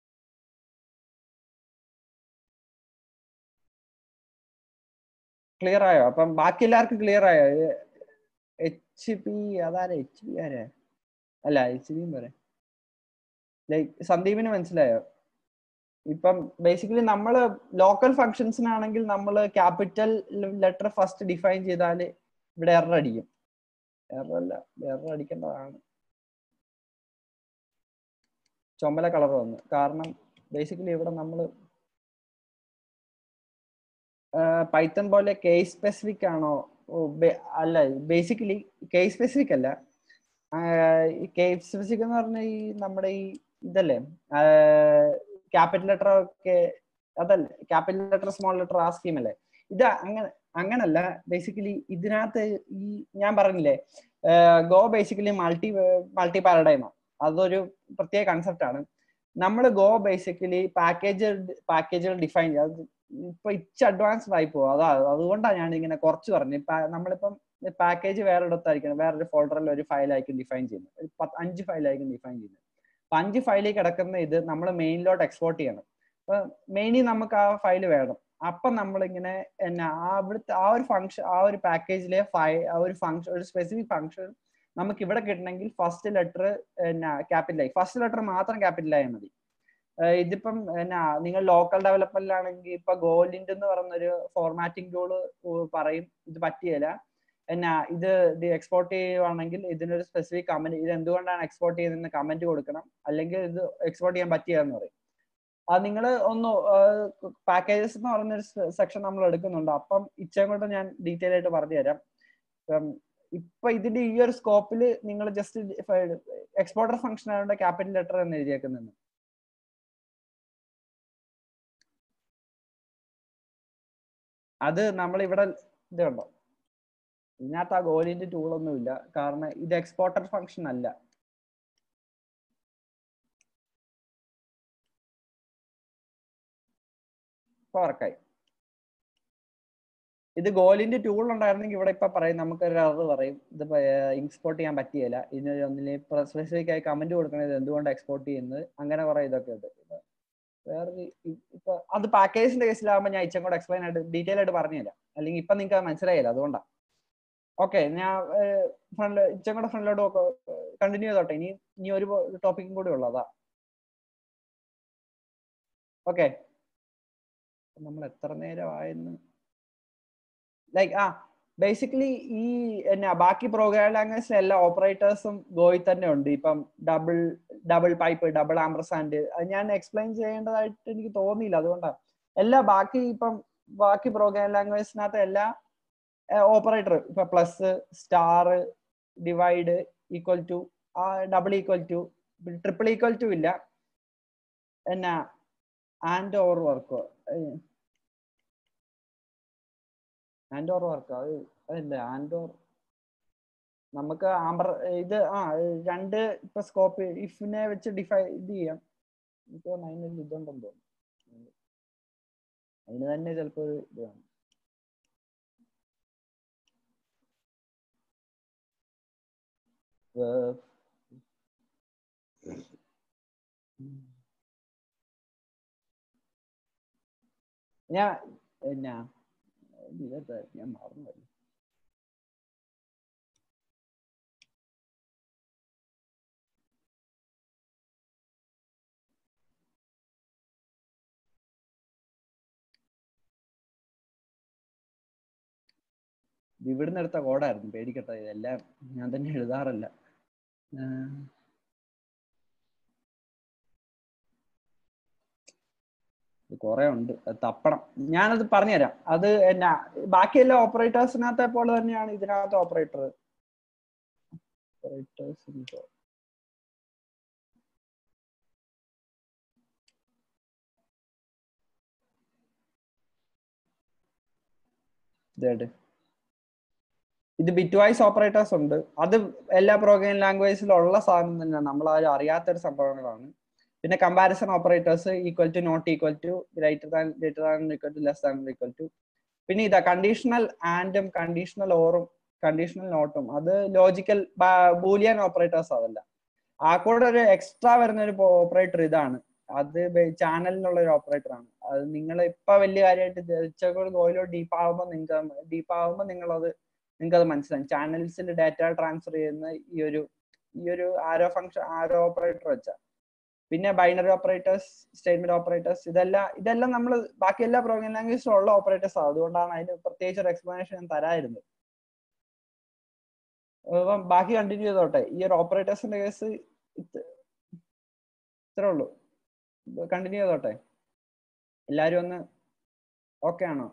ക്ലിയർ ആയോ അപ്പം ബാക്കി എല്ലാവർക്കും ക്ലിയർ ആയോ എച്ച് പി അതാരാ എച്ച് പി ആരാ അല്ല എച്ച് പിയും പറയാം ലൈക്ക് സന്ദീപിന് മനസ്സിലായോ ഇപ്പം ബേസിക്കലി നമ്മൾ ലോക്കൽ ഫങ്ഷൻസിനാണെങ്കിൽ നമ്മൾ ക്യാപിറ്റൽ ലെറ്റർ ഫസ്റ്റ് ഡിഫൈൻ ചെയ്താൽ ഇവിടെ എറർ അടിക്കും എറർ അല്ല എറർ അടിക്കേണ്ടതാണ് ചുമല കളർ വന്നു കാരണം ബേസിക്കലി ഇവിടെ നമ്മൾ പൈത്തൺ പോലെ കേസ് സ്പെസിഫിക് ആണോ അല്ല ബേസിക്കലി കേസ് സ്പെസിഫിക് അല്ല കേസ് സ്പെസിഫിക് എന്ന് പറഞ്ഞാൽ ഈ നമ്മുടെ ഈ ഇതല്ലേ ക്യാപിറ്റൽ ലെറ്റർ ഒക്കെ അതല്ല ക്യാപിറ്റൽ ലെറ്റർ സ്മോൾ ലെറ്റർ ആ സ്കീം അല്ലേ ഇത് അങ്ങനെ അങ്ങനല്ല ബേസിക്കലി ഇതിനകത്ത് ഈ ഞാൻ പറഞ്ഞില്ലേ Go basically multi multi paradigm അതൊരു പ്രത്യേക കൺസെപ്റ്റ് ആണ് നമ്മൾ ഗോ ബേസിക്കലി പാക്കേജ് പാക്കേജുകൾ ഡിഫൈൻ ചെയ്യുക ഇപ്പൊ ഇച്ച് അഡ്വാൻസ്ഡ് ആയി പോകും അതാ അതുകൊണ്ടാണ് ഞാൻ ഇങ്ങനെ കുറച്ച് പറഞ്ഞു നമ്മളിപ്പം പാക്കേജ് വേറെ ഇടത്തായിരിക്കണം വേറൊരു ഫോൾഡറിൽ ഒരു ഫയലായിരിക്കും ഡിഫൈൻ ചെയ്യുന്നത് ഒരു പത്ത് അഞ്ച് ഫയലായിരിക്കും ഡിഫൈൻ ചെയ്യുന്നത് അപ്പൊ അഞ്ച് ഫയലിൽ കിടക്കുന്ന ഇത് നമ്മൾ മെയിനിലോട്ട് എക്സ്പോർട്ട് ചെയ്യണം അപ്പൊ മെയിനിൽ നമുക്ക് ആ ഫയൽ വേണം അപ്പൊ നമ്മളിങ്ങനെ എന്നാ അവിടുത്തെ ആ ഒരു ഫംഗ്ഷൻ ആ ഒരു പാക്കേജിലെ ഫൈ ആ ഒരു ഫംഗ്ഷൻ ഒരു സ്പെസിഫിക് ഫംഗ്ഷൻ നമുക്ക് ഇവിടെ കിട്ടണമെങ്കിൽ ഫസ്റ്റ് ലെറ്റർ എന്നാ ക്യാപിറ്റലായി ഫസ്റ്റ് ലെറ്റർ മാത്രം ക്യാപിറ്റലായാൽ മതി ഇതിപ്പം എന്നാ നിങ്ങൾ ലോക്കൽ ഡെവലപ്മെന്റിലാണെങ്കിൽ ഇപ്പൊ ഗോലിൻഡ് എന്ന് പറയുന്നൊരു ഫോർമാറ്റിംഗ് ടൂള് പറയും ഇത് പറ്റിയല്ല എന്നാ ഇത് ഇത് എക്സ്പോർട്ട് ചെയ്യുവാണെങ്കിൽ ഇതിനൊരു സ്പെസിഫിക് കമന്റ് ഇത് എന്തുകൊണ്ടാണ് എക്സ്പോർട്ട് ചെയ്യുന്നതെന്ന് കമന്റ് കൊടുക്കണം അല്ലെങ്കിൽ ഇത് എക്സ്പോർട്ട് ചെയ്യാൻ പറ്റിയെന്ന് പറയും അത് നിങ്ങൾ ഒന്ന് പാക്കേജസ് എന്ന് പറയുന്ന ഒരു സെക്ഷൻ നമ്മൾ എടുക്കുന്നുണ്ട് അപ്പം ഇച്ചയും കൊണ്ട് ഞാൻ ഡീറ്റെയിൽ ആയിട്ട് പറഞ്ഞു തരാം ഇപ്പൊ ഇതിന്റെ ഈ ഒരു സ്കോപ്പിൽ നിങ്ങൾ ജസ്റ്റ് എക്സ്പോർട്ടർ ഫംഗ്ഷൻ ആയതുകൊണ്ട് ക്യാപിറ്റൽ ലെറ്റർ എന്ന് എഴുതിയേക്കുന്നുണ്ട് അത് നമ്മൾ ഇവിടെ ഇത് കണ്ടോ ഇതിനകത്ത് ആ ഗോലിന്റെ ടൂൾ ഒന്നും ഇല്ല കാരണം ഇത് എക്സ്പോർട്ടർ ഫംഗ്ഷൻ അല്ല വർക്കായി ഇത് ഗോലിന്റെ ടൂൾ ഉണ്ടായിരുന്നെങ്കിൽ ഇവിടെ ഇപ്പൊ പറയും നമുക്ക് ഒരു എറർ പറയും ഇത് എക്സ്പോർട്ട് ചെയ്യാൻ പറ്റിയല്ല ഇതിന് ഒന്നില് സ്പെസിഫിക് ആയി കമന്റ് കൊടുക്കണത് എന്തുകൊണ്ട് എക്സ്പോർട്ട് ചെയ്യുന്നത് അങ്ങനെ കുറെ ഇതൊക്കെ ഉണ്ട് വേറൊരു ഇപ്പൊ അത് പാക്കേജിന്റെ കേസിലാകുമ്പോൾ ഞാൻ ഇച്ചം കൂടെ എക്സ്പ്ലെയിൻ ആയിട്ട് ഡീറ്റെയിൽ ആയിട്ട് പറഞ്ഞുതരാം അല്ലെങ്കിൽ ഇപ്പൊ നിങ്ങൾക്ക് അത് മനസ്സിലായില്ല അതുകൊണ്ടാണ് ഓക്കെ ഞാൻ ഫ്രണ്ട് ഇച്ചം കൂടെ ഫ്രണ്ടിലോട്ട് കണ്ടിന്യൂ ചെയ്തോട്ടെ ഇനി ഇനി ഒരു ടോപ്പിക്കും കൂടി ഉള്ളൂ അതാ ഓക്കെ നമ്മൾ എത്ര നേരമായെന്ന് ലൈക്ക് ആ ബേസിക്കലി ഈ എന്നാ ബാക്കി പ്രോഗ്രാം ലാംഗ്വേജിലെ എല്ലാ ഓപ്പറേറ്റേഴ്സും ഗോയിൽ തന്നെ ഉണ്ട് ഇപ്പം double double pipe double ampersand അത് ഞാൻ എക്സ്പ്ലെയിൻ ചെയ്യേണ്ടതായിട്ട് എനിക്ക് തോന്നിയില്ല അതുകൊണ്ടാണ് എല്ലാ ബാക്കി ഇപ്പം ബാക്കി പ്രോഗ്രാം ലാംഗ്വേജിനകത്ത് എല്ലാ ഓപ്പറേറ്റർ ഇപ്പൊ plus star divide equal to ആ double equal to triple equal to ഇല്ല എന്നാ ആൻഡ് ഓർ വർക്കോ ആൻഡ് ഓർ വർക്ക് അത് അതല്ല ആൻഡ് ഓർ നമുക്ക് ആംബർ ഇത് ആ രണ്ട് ഇപ്പൊ സ്കോപ്പ് ഇഫിനെ വെച്ച് ഡിഫൈ ഇത് ചെയ്യാം എനിക്ക് തോന്നുന്നു അതിനൊരു ഇതുണ്ടെന്ന് തോന്നുന്നു അതിന് തന്നെ ചിലപ്പോ ഒരു ഇത് വേണം ഞാൻ എന്നാ ഇതൊക്കെ ഞാൻ മറന്നു ഇവിടുന്ന് എടുത്ത കോഡായിരുന്നു പേടിക്കട്ടെ ഇതെല്ലാം ഞാൻ തന്നെ എഴുതാറില്ല കുറെ ഉണ്ട് അത് തപ്പണം ഞാനത് പറഞ്ഞുതരാം അത് എന്നാ ബാക്കി എല്ലാ ഓപ്പറേറ്റേഴ്സിനകത്തെ പോലെ തന്നെയാണ് ഇതിനകത്ത് ഓപ്പറേറ്റർ ഓപ്പറേറ്റേഴ്സ് ഇത് ബിറ്റ് വൈസ് ഓപ്പറേറ്റേഴ്സ് ഉണ്ട് അത് എല്ലാ പ്രോഗ്രാം ലാംഗ്വേജിലും ഉള്ള സാധനം തന്നെയാണ് നമ്മൾ ആരും അറിയാത്തൊരു സംഭവങ്ങളാണ് പിന്നെ comparison operators equal to not equal to greater than greater than equal to less than equal to പിന്നെ ഇതാ കണ്ടീഷണൽ ആൻഡും കണ്ടീഷണൽ ഓറും കണ്ടീഷണൽ നോട്ടും അത് ലോജിക്കൽ ബൂലിയൻ ഓപ്പറേറ്റേഴ്സ് അതല്ല ആ കൂടെ ഒരു എക്സ്ട്രാ വരുന്ന ഒരു ഓപ്പറേറ്റർ ഇതാണ് അത് ചാനലിനുള്ള ഒരു ഓപ്പറേറ്റർ ആണ് അത് നിങ്ങൾ ഇപ്പൊ വലിയ കാര്യമായിട്ട് ഇച്ചക്കൂടെ ഗോയിലോ ഡീപ്പ് ആവുമ്പോൾ നിങ്ങൾക്ക് ഡീപ്പ് ആവുമ്പോൾ നിങ്ങൾ അത് നിങ്ങൾക്ക് അത് മനസ്സിലാവും ചാനൽസിൽ ഡാറ്റ ട്രാൻസ്ഫർ ചെയ്യുന്ന ഈ ഒരു ഈ ഒരു ആരോ ഫംഗ്ഷൻ ആരോ ഓപ്പറേറ്റർ വെച്ചാ പിന്നെ ബൈനറി ഓപ്പറേറ്റേഴ്സ് സ്റ്റേറ്റ്മെന്റ് ഓപ്പറേറ്റേഴ്സ് ഇതെല്ലാം ഇതെല്ലാം നമ്മൾ ബാക്കി എല്ലാ പ്രോഗ്രാം ലാംഗ്വേജിലും ഉള്ള ഓപ്പറേറ്റേഴ്സ് ആണ് അതുകൊണ്ടാണ് അതിന് പ്രത്യേകിച്ച് ഒരു എക്സ്പ്ലനേഷൻ ഞാൻ തരായിരുന്നത് അപ്പം ബാക്കി കണ്ടിന്യൂ ചെയ്തോട്ടെ ഈ ഒരു ഓപ്പറേറ്റേഴ്സിന്റെ കേസ് ഇത്രേ ഉള്ളൂ കണ്ടിന്യൂ ചെയ്തോട്ടെ എല്ലാരും ഒന്ന് ഓക്കെ ആണോ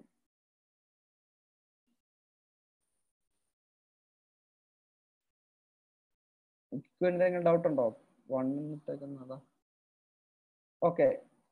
എന്തെങ്കിലും ഡൗട്ട് ഉണ്ടോ വൺ മിനിറ്റ് ഓക്കെ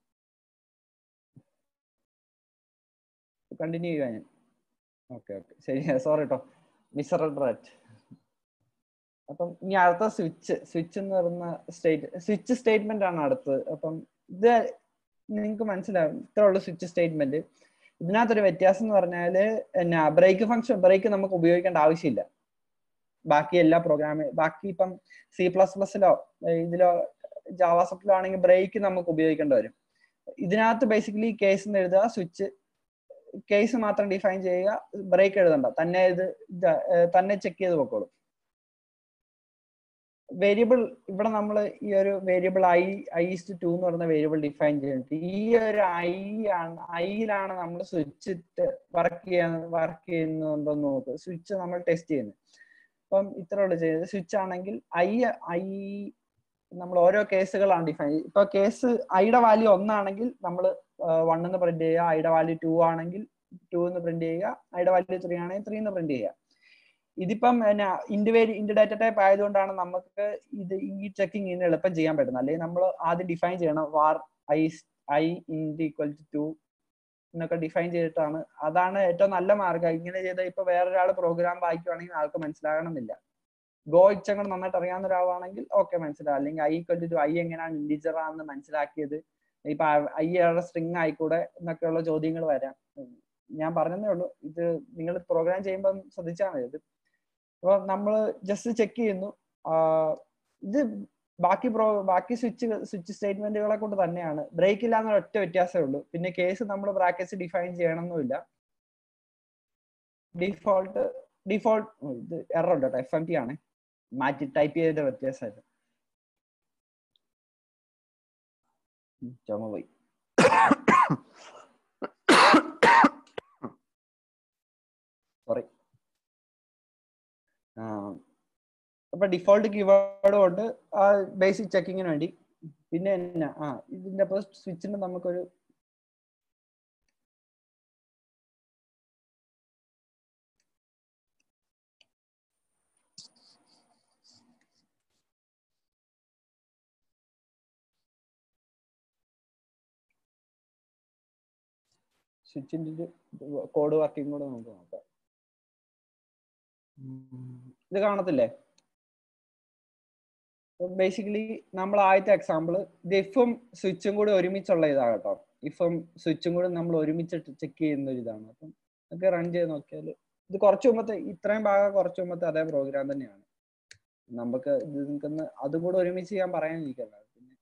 കണ്ടിന്യൂ ചെയ്യുക ഞാൻ ഓക്കെ ഓക്കെ ശരി സോറി കേട്ടോ മിസറൽ റൈറ്റ് അപ്പം ഇനി അടുത്ത സ്വിച്ച് സ്വിച്ച് എന്ന് പറയുന്ന സ്റ്റേറ്റ് സ്വിച്ച് സ്റ്റേറ്റ്മെന്റ് ആണ് അടുത്തത് അപ്പം ഇത് നിങ്ങൾക്ക് മനസ്സിലാവും ഇത്ര ഉള്ള സ്വിച്ച് സ്റ്റേറ്റ്മെന്റ് ഇതിനകത്തൊരു വ്യത്യാസം എന്ന് പറഞ്ഞാല് എന്നാ ബ്രേക്ക് ഫംഗ്ഷൻ ബ്രേക്ക് നമുക്ക് ഉപയോഗിക്കേണ്ട ആവശ്യമില്ല ബാക്കി എല്ലാ പ്രോഗ്രാമി ബാക്കി ഇപ്പം സി പ്ലസ് പ്ലസിലോ ഇതിലോ ജാവാസപ്പിലോ ആണെങ്കിൽ ബ്രേക്ക് നമുക്ക് ഉപയോഗിക്കേണ്ടി വരും ഇതിനകത്ത് ബേസിക്കലി കേസ് എന്ന് എഴുതുക സ്വിച്ച് കേസ് മാത്രം ഡിഫൈൻ ചെയ്യുക ബ്രേക്ക് എഴുതണ്ട തന്നെ ഇത് തന്നെ ചെക്ക് ചെയ്ത് പൊക്കോളും വേരിയബിൾ ഇവിടെ നമ്മൾ ഈ ഒരു variable I I is two എന്ന് പറയുന്ന വേരിയബിൾ ഡിഫൈൻ ചെയ്യുന്നുണ്ട് ഈ ഒരു ഐ ആണ് ഐയിലാണ് നമ്മൾ സ്വിച്ച് വർക്ക് ചെയ്യാൻ വർക്ക് ചെയ്യുന്നുണ്ടോ എന്ന് നോക്കുക സ്വിച്ച് നമ്മൾ ടെസ്റ്റ് ചെയ്യുന്നത് അപ്പം ഇത്ര ഉള്ളു ചെയ്തത് സ്വിച്ച് ആണെങ്കിൽ ഐ ഐ നമ്മൾ ഓരോ കേസുകളാണ് ഡിഫൈൻ ഇപ്പൊ കേസ് ഐയുടെ വാല്യൂ ഒന്നാണെങ്കിൽ നമ്മൾ വൺ എന്ന് പ്രിന്റ് ചെയ്യുക ഐയുടെ വാല്യൂ ടു ആണെങ്കിൽ ടു എന്ന് പ്രിന്റ് ചെയ്യുക ഐയുടെ വാല്യൂ ത്രീ ആണെങ്കിൽ ത്രീ എന്ന് പ്രിന്റ് ചെയ്യുക ഇതിപ്പം എന്നാ ഇൻഡിവേരി ഇൻഡ് ഡാറ്റ ടൈപ്പ് ആയതുകൊണ്ടാണ് നമുക്ക് ഇത് ഈ ചെക്കിങ് ഇങ്ങനെ എളുപ്പം ചെയ്യാൻ പറ്റുന്നത് അല്ലെങ്കിൽ നമ്മൾ ആദ്യം ഡിഫൈൻ ചെയ്യണം var I I int equal to two എന്നൊക്കെ ഡിഫൈൻ ചെയ്തിട്ടാണ് അതാണ് ഏറ്റവും നല്ല മാർഗം ഇങ്ങനെ ചെയ്ത ഇപ്പൊ വേറൊരാൾ പ്രോഗ്രാം വായിക്കുവാണെങ്കിൽ ആൾക്ക് മനസ്സിലാകണമെന്നില്ല ഗോ ഇച്ചങ്ങോട്ട് നന്നായിട്ട് അറിയാവുന്ന ഒരാളാണെങ്കിൽ ഓക്കെ മനസ്സിലാവും അല്ലെങ്കിൽ ഐ ഈക്വൽ ടു ഐ എങ്ങനെയാണ് ഇൻഡിജർ ആണെന്ന് മനസ്സിലാക്കിയത് ഇപ്പൊ ഐ യുടെ സ്ട്രിങ് ആയിക്കൂടെ എന്നൊക്കെയുള്ള ചോദ്യങ്ങൾ വരാം ഞാൻ പറഞ്ഞതേ ഉള്ളൂ ഇത് നിങ്ങൾ പ്രോഗ്രാം ചെയ്യുമ്പോൾ ശ്രദ്ധിച്ചാൽ മതി ഇത് അപ്പൊ നമ്മൾ ജസ്റ്റ് ചെക്ക് ചെയ്യുന്നു ഇത് ബാക്കി പ്രോ ബാക്കി സ്വിച്ച് സ്വിച്ച് സ്റ്റേറ്റ്മെന്റുകളെ കൊണ്ട് തന്നെയാണ് ബ്രേക്ക് ഇല്ലാന്ന ഒറ്റ വ്യത്യാസമേ ഉള്ളൂ പിന്നെ കേസ് നമ്മൾ ബ്രാക്കറ്റ്സ് ഡിഫൈൻ ചെയ്യണമെന്നില്ല ഡിഫോൾട്ട് ഡിഫോൾട്ട് ഇത് എറർ ഉണ്ട് കേട്ടോ എഫ് എം ടി ആണ് മാറ്റി ടൈപ്പ് ചെയ്തതിന്റെ വ്യത്യാസമായിട്ട് ചുമ പോയി സോറി അപ്പൊ ഡിഫോൾട്ട് കീവേഡ് കൊണ്ട് ആ ബേസിക് ചെക്കിങ്ങിന് വേണ്ടി പിന്നെ എന്നാ ആ ഇതിന്റെ അപ്പൊ സ്വിച്ചിന്റെ നമുക്കൊരു സ്വിച്ചിന്റെ കോഡ് വർക്കിംഗ് കൂടെ നമുക്ക് നോക്കാം ഇത് കാണത്തില്ലേ ബേസിക്കലി നമ്മൾ ആദ്യത്തെ എക്സാമ്പിൾ ഇത് ഇഫും സ്വിച്ചും കൂടി ഒരുമിച്ചുള്ള ഇതാ കേട്ടോ ഇഫും സ്വിച്ചും കൂടി നമ്മൾ ഒരുമിച്ച് ചെക്ക് ചെയ്യുന്ന ഒരു ഇതാണ് അപ്പം നമുക്ക് റൺ ചെയ്ത് നോക്കിയാൽ ഇത് കുറച്ച് മുമ്പത്തെ ഇത്രയും ഭാഗം കുറച്ച് മുമ്പത്തെ അതേ പ്രോഗ്രാം തന്നെയാണ് നമുക്ക് ഇത് നിൽക്കുന്ന അതും കൂടെ ഒരുമിച്ച് ചെയ്യാൻ പറയാനിരിക്കല്ല പിന്നെ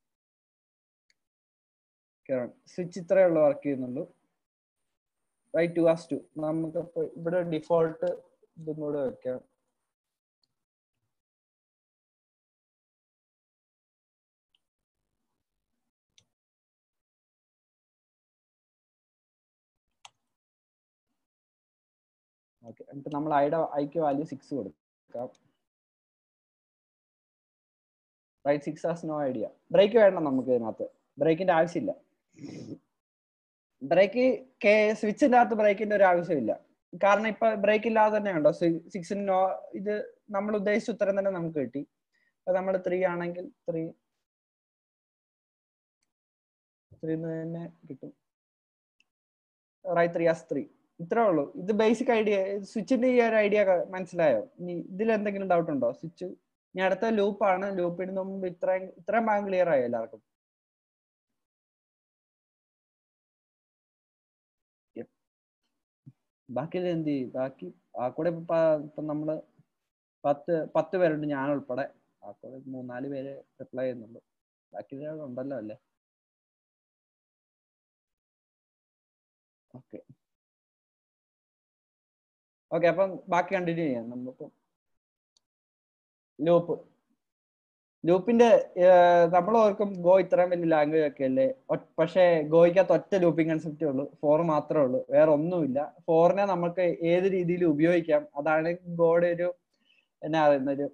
സ്വിച്ച് ഇത്രയേ ഉള്ളൂ വർക്ക് ചെയ്യുന്നുള്ളൂ റൈറ്റ് ടു ആസ് ടു നമുക്ക് ഇവിടെ ഡിഫോൾട്ട് ഇതും കൂടെ വെക്കാം ഓക്കെ എന്നിട്ട് നമ്മൾ ഐയുടെ ഐക്ക് വാല്യൂ സിക്സ് കൊടുക്കാം right six as no idea break വേണം നമുക്ക് ഇതിനകത്ത് ബ്രേക്കിന്റെ ആവശ്യമില്ല ബ്രേക്ക് കെ സ്വിച്ചിന്റെ അകത്ത് ബ്രേക്കിന്റെ ഒരു ആവശ്യമില്ല കാരണം ഇപ്പൊ ബ്രേക്ക് ഇല്ലാതെ തന്നെ ഉണ്ടോ സിക്സിന് നോ ഇത് നമ്മൾ ഉദ്ദേശിച്ച ഉത്തരം തന്നെ നമുക്ക് കിട്ടി അപ്പൊ നമ്മൾ ത്രീ ആണെങ്കിൽ ത്രീ ത്രീ തന്നെ കിട്ടും റൈറ്റ് ത്രീ ആസ് ത്രീ ഇത്രേ ഉള്ളൂ ഇത് ബേസിക് ഐഡിയ സ്വിച്ചിന്റെ ഈ ഒരു ഐഡിയ മനസ്സിലായോ ഇനി ഇതിൽ എന്തെങ്കിലും ഡൗട്ട് ഉണ്ടോ സ്വിച്ച് ഇനി അടുത്ത ലൂപ്പാണ് ലൂപ്പിന് മുമ്പ് ഇത്രയും ഇത്രയും ഭാഗം ക്ലിയർ ആയോ എല്ലാവർക്കും ബാക്കി എന്ത് ചെയ്യും ബാക്കി ആ കൂടെ ഇപ്പൊ നമ്മള് പത്ത് പത്ത് പേരുണ്ട് ഞാൻ ഉൾപ്പെടെ അപ്പോൾ മൂന്നാല് പേര് റിപ്ലൈ ചെയ്യുന്നുള്ളൂ ബാക്കി ഉണ്ടല്ലോ അല്ലേ ഓക്കെ ഓക്കെ അപ്പം ബാക്കി കണ്ടിന്യൂ ചെയ്യാം നമുക്ക് ലൂപ്പ് ലൂപ്പിന്റെ നമ്മൾ ഓർക്കും ഗോ ഇത്രയും വലിയ ലാംഗ്വേജ് ഒക്കെ അല്ലേ പക്ഷേ ഗോയ്ക്കകത്ത് ഒറ്റ ലൂപ്പിംഗ് കൺസെപ്റ്റേ ഉള്ളൂ ഫോർ മാത്രമേ ഉള്ളൂ വേറെ ഒന്നുമില്ല ഫോറിനെ നമുക്ക് ഏത് രീതിയിൽ ഉപയോഗിക്കാം അതാണ് ഗോഡ് ഒരു എന്നാ പറയുന്ന ഒരു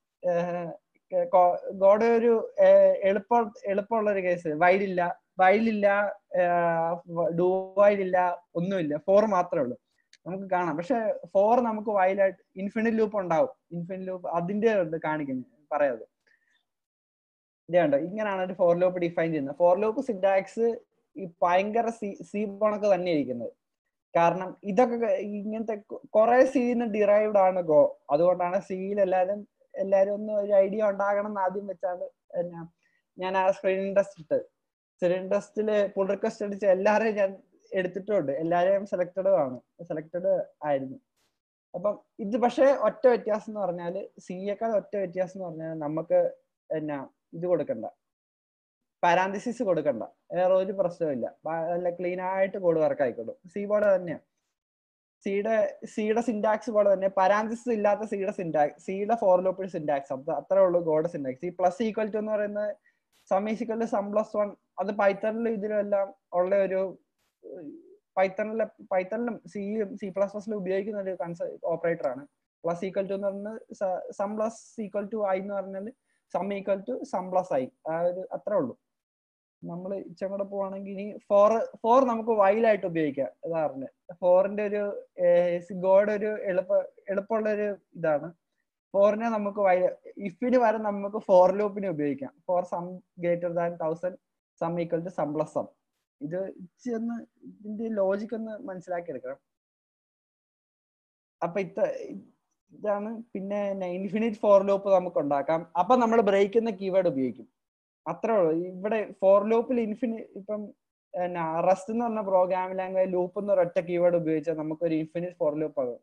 ഗോഡ് ഒരു എളുപ്പ എളുപ്പമുള്ള ഒരു കേസ് വൈലില്ല വൈലില്ല ഡൂ വൈലില്ല ഒന്നുമില്ല ഫോർ മാത്രമേ ഉള്ളൂ നമുക്ക് കാണാം പക്ഷെ ഫോർ നമുക്ക് വൈലായിട്ട് ഇൻഫിനിറ്റ് ലൂപ്പ് ഉണ്ടാവും ഇൻഫിനിറ്റ് ലൂപ്പ് അതിന്റെ ഉണ്ട് കാണിക്കുന്നത് പറയാതെ ഇതുണ്ട് ഇങ്ങനെയാണ് ഒരു ഫോർ ലൂപ്പ് ഡിഫൈൻ ചെയ്യുന്നത് ഫോർ ലൂപ്പ് സിൻടാക്സ് ഈ ഭയങ്കര സി സി പോണക്ക് തന്നെ ഇരിക്കുന്നത് കാരണം ഇതൊക്കെ ഇങ്ങനത്തെ കുറെ സീന്ന് ഡിറൈവ്ഡ് ആണ് ഗോ അതുകൊണ്ടാണ് സിയിൽ എല്ലാവരും എല്ലാവരും ഒന്ന് ഒരു ഐഡിയ ഉണ്ടാകണം എന്ന് ആദ്യം വെച്ചാണ് ഞാൻ ആ സ്ക്രീൻ ടെസ്റ്റ് ഇട്ട് സ്ക്രീൻ ടെസ്റ്റില് പുൾ റിക്വസ്റ്റ് അടിച്ച് എല്ലാവരെയും ഞാൻ എടുത്തിട്ടുണ്ട് എല്ലാവരെയും സെലക്റ്റഡ് ആണ് സെലക്റ്റഡ് ആയിരുന്നു അപ്പം ഇത് പക്ഷേ ഒറ്റ വ്യത്യാസം എന്ന് പറഞ്ഞാൽ സിയേക്കാൾ ഒറ്റ വ്യത്യാസം എന്ന് പറഞ്ഞാൽ നമുക്ക് എന്നാ ഇത് കൊടുക്കണ്ട പാരാന്തിസിസ് കൊടുക്കണ്ട വേറെ ഒരു പ്രശ്നമില്ല നല്ല ക്ലീൻ ആയിട്ട് കോഡ് വർക്ക് ആയിക്കോളും സി പോലെ തന്നെയാണ് സിയുടെ സിയുടെ സിൻടാക്സ് പോലെ തന്നെ പരാന്തിസിസ് ഇല്ലാത്ത സിയുടെ സിൻടാക്സ് സിയുടെ ഫോർ ലോപ്പിഡ് സിൻടാക്സ് അത് അത്രേ ഉള്ളൂ ഗോഡ് സിൻടാക്സ് ഈ പ്ലസ് ഈക്വൽ ടു എന്ന് പറയുന്നത് sum is equal to sum plus one അത് പൈത്തണിലും ഇതിലും എല്ലാം ഉള്ള ഒരു പൈത്തണിലെ പൈത്തണിലും സിയും സി പ്ലസ് പ്ലസിലും ഉപയോഗിക്കുന്ന ഒരു കൺസെ ഓപ്പറേറ്റർ ആണ് പ്ലസ് ഈക്വൽ ടു എന്ന് പറയുന്നത് sum plus equal to I എന്ന് പറഞ്ഞാൽ sum equal to sum plus I ആ ഒരു അത്രേ ഉള്ളൂ നമ്മൾ ഇച്ചം കൂടെ പോവാണെങ്കിൽ ഇനി ഫോർ ഫോർ നമുക്ക് വൈലായിട്ട് ഉപയോഗിക്കാം ഇതാ പറഞ്ഞത് ഫോറിന്റെ ഒരു ഗോഡ് ഒരു എളുപ്പ എളുപ്പമുള്ള ഒരു ഇതാണ് ഫോറിനെ നമുക്ക് വൈ ഇഫിന് വരെ നമുക്ക് ഫോർ ലൂപ്പിനെ ഉപയോഗിക്കാം for sum greater than thousand sum equal to sum plus sum ഇത് ഒന്ന് ഇതിന്റെ ലോജിക് ഒന്ന് മനസ്സിലാക്കി എടുക്കണം അപ്പൊ ഇത്ര ഇതാണ് പിന്നെ ഇൻഫിനിറ്റ് ഫോർ ലൂപ്പ് നമുക്ക് ഉണ്ടാക്കാം അപ്പൊ നമ്മൾ ബ്രേക്ക് എന്ന കീവേഡ് ഉപയോഗിക്കും അത്രേ ഉള്ളൂ ഇവിടെ ഫോർ ലൂപ്പിൽ ഇൻഫിനി ഇപ്പം എന്നാ റസ്റ്റ് എന്ന് പറഞ്ഞ പ്രോഗ്രാമിംഗ് ലാംഗ്വേജ് ലൂപ്പ് എന്ന ഒരൊറ്റ കീവേഡ് ഉപയോഗിച്ചാൽ നമുക്ക് ഒരു ഇൻഫിനിറ്റ് ഫോർ ലൂപ്പ് ആകും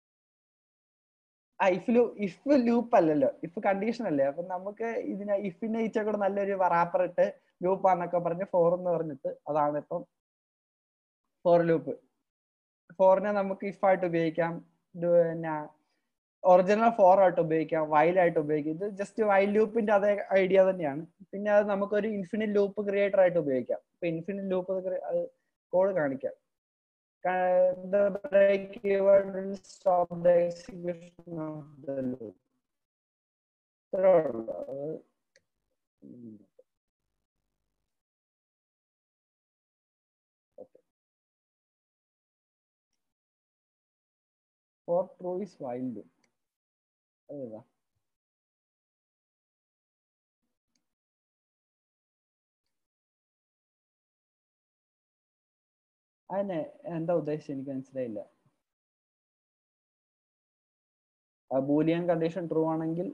ആ ഇഫ് ലൂ ഇഫ് ലൂപ്പ് അല്ലല്ലോ ഇഫ് കണ്ടീഷൻ അല്ലേ അപ്പൊ നമുക്ക് ഇതിനെ ഇഫിനെ ഇച്ച കൂടെ നല്ലൊരു റാപ്പർ ഇട്ട് ലൂപ്പ് ആന്നൊക്കെ പറഞ്ഞ് ഫോർ എന്ന് പറഞ്ഞിട്ട് അതാണ് ഇപ്പം ഫോർ ലൂപ്പ് ഫോറിനെ നമുക്ക് ഇഫ് ആയിട്ട് ഉപയോഗിക്കാം പിന്നെ ഒറിജിനൽ ഫോർ ആയിട്ട് ഉപയോഗിക്കാം വൈലായിട്ട് ഉപയോഗിക്കാം ഇത് ജസ്റ്റ് വൈൽ ലൂപ്പിന്റെ അതേ ഐഡിയ തന്നെയാണ് പിന്നെ അത് നമുക്കൊരു ഇൻഫിനിറ്റ് ലൂപ്പ് ക്രിയേറ്റർ ആയിട്ട് ഉപയോഗിക്കാം ഇപ്പൊ ഇൻഫിനിറ്റ് ലൂപ്പ് അത് കോഡ് കാണിക്കാം the break keyword will stop the execution of the loop. Okay. For true is while loop. അതേതാ അതിനെ എന്താ ഉദ്ദേശിച്ചത് എനിക്ക് മനസ്സിലായില്ല ബൂലിയൻ കണ്ടീഷൻ ട്രൂ ആണെങ്കിൽ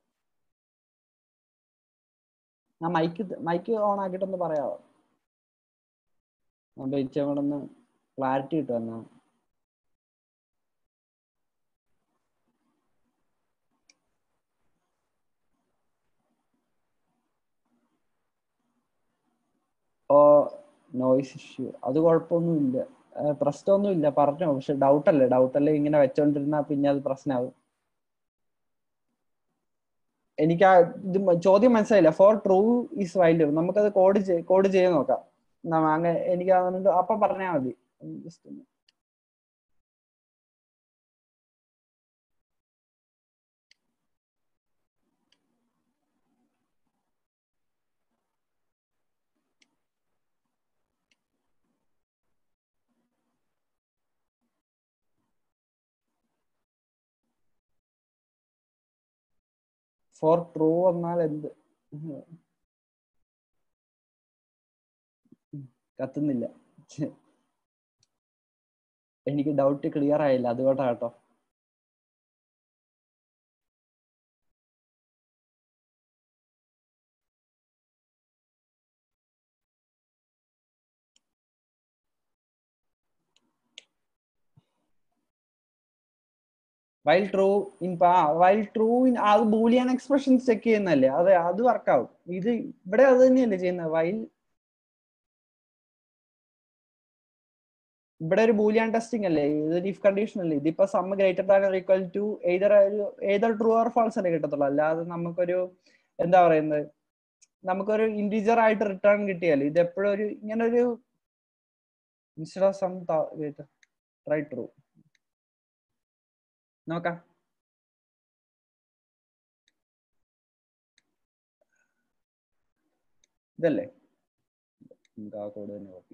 ആ മൈക്ക് മൈക്ക് ഓൺ ആക്കിയിട്ടൊന്ന് പറയാമോ അപ്പൊ ഇച്ചയും കൂടെ ഒന്ന് ക്ലാരിറ്റി കിട്ടും എന്നാ ഓ നോയ്സ് ഇഷ്യൂ അത് കുഴപ്പമൊന്നുമില്ല പ്രശ്നമൊന്നുമില്ല പറഞ്ഞോ പക്ഷെ ഡൗട്ടല്ലേ ഡൗട്ടല്ലേ ഇങ്ങനെ വെച്ചോണ്ടിരുന്നാ പിന്നെ അത് പ്രശ്നമാവും എനിക്ക് ആ ഇത് ചോദ്യം മനസ്സിലായില്ല ഫോർ ട്രൂ ഈസ് വൈൽഡ് നമുക്കത് കോഡ് കോഡ് ചെയ്ത് നോക്കാം അങ്ങനെ എനിക്ക് അതുകൊണ്ട് അപ്പൊ പറഞ്ഞാൽ മതി ജസ്റ്റ് ഫോർ ട്രൂ എന്നാൽ എന്ത് കത്തുന്നില്ല എനിക്ക് ഡൗട്ട് ക്ലിയർ ആയില്ല അതുകൊണ്ടാ കേട്ടോ while true in while true in അത് ബൂലിയൻ എക്സ്പ്രഷൻസ് ചെക്ക് ചെയ്യുന്നല്ലേ അത് അത് വർക്കാവും ഇത് ഇവിടെ അത് തന്നെയല്ലേ ചെയ്യുന്നത് വൈൽ ഇവിടെ ഒരു ബൂലിയൻ ടെസ്റ്റിംഗ് അല്ലേ ഇതൊരു ഇഫ് കണ്ടീഷൻ അല്ലേ ഇതിപ്പോ sum greater than equal to either either true or false അല്ലേ കിട്ടത്തുള്ളൂ അല്ലാതെ നമുക്കൊരു എന്താ പറയുന്നത് നമുക്കൊരു ഇൻഡിജർ ആയിട്ട് റിട്ടേൺ കിട്ടിയാൽ ഇത് എപ്പോഴും ഒരു ഇങ്ങനെ ഒരു instead of sum try true നോക്കാം ഇതല്ലേ നമുക്ക് ആ കോഡ് തന്നെ കോപ്പി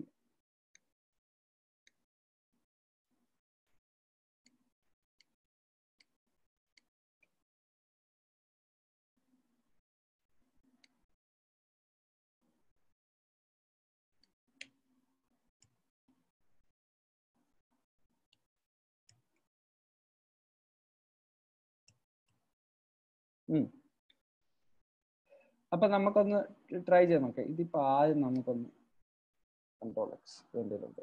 അപ്പൊ നമുക്കൊന്ന് ട്രൈ ചെയ്ത് നോക്കാം ഇതിപ്പോ ആദ്യം നമുക്കൊന്ന് കൺട്രോൾ എക്സ് വേണ്ടിയിട്ടുണ്ട്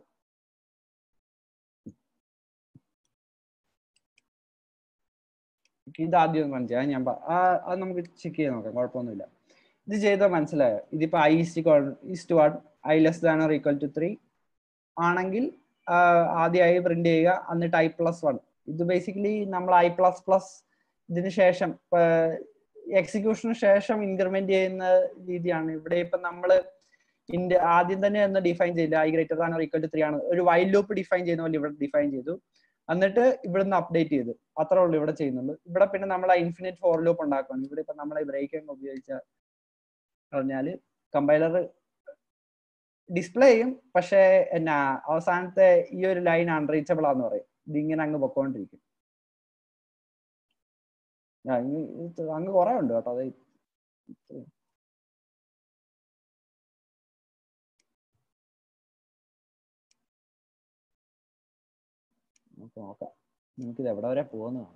ഇത് ആദ്യം ഒന്ന് മനസ്സിലായി ഞാൻ അത് നമുക്ക് ചെക്ക് ചെയ്ത് നോക്കാം കുഴപ്പമൊന്നുമില്ല ഇത് ചെയ്താൽ മനസ്സിലായോ ഇതിപ്പോ I is to one I less than or equal to three ആണെങ്കിൽ ആദ്യമായി പ്രിന്റ് ചെയ്യുക എന്നിട്ട് ഐ പ്ലസ് വൺ ഇത് ബേസിക്കലി നമ്മൾ ഐ പ്ലസ് പ്ലസ് ഇതിന് ശേഷം എക്സിക്യൂഷന് ശേഷം ഇൻക്രിമെന്റ് ചെയ്യുന്ന രീതിയാണ് ഇവിടെ ഇപ്പൊ നമ്മള് ഇന്റെ ആദ്യം തന്നെ ഒന്ന് ഡിഫൈൻ ചെയ്യില്ല I greater than or equal to three ആണ് ഒരു വൈൽ ലൂപ്പ് ഡിഫൈൻ ചെയ്യുന്ന പോലെ ഇവിടെ ഡിഫൈൻ ചെയ്തു എന്നിട്ട് ഇവിടുന്ന് അപ്ഡേറ്റ് ചെയ്തു അത്രേ ഉള്ളൂ ഇവിടെ ചെയ്യുന്നുള്ളൂ ഇവിടെ പിന്നെ നമ്മൾ ഇൻഫിനിറ്റ് ഫോർ ലൂപ്പ് ഉണ്ടാക്കുകയാണ് ഇവിടെ ഇപ്പൊ നമ്മളെ ബ്രേക്ക് ഉപയോഗിച്ച പറഞ്ഞാല് കമ്പൈലർ ഡിസ്പ്ലേ ചെയ്യും പക്ഷേ എന്നാ അവസാനത്തെ ഈ ഒരു ലൈൻ അൺറീച്ചബിൾ ആന്ന് പറയും ഇതിങ്ങനെ അങ്ങ് പൊക്കോണ്ടിരിക്കും അങ്ങ് കുറെ ഉണ്ട് കേട്ടോ അത് നമുക്ക് നോക്കാം നമുക്കിത് എവിടെ വരെ പോകുന്നതാണ്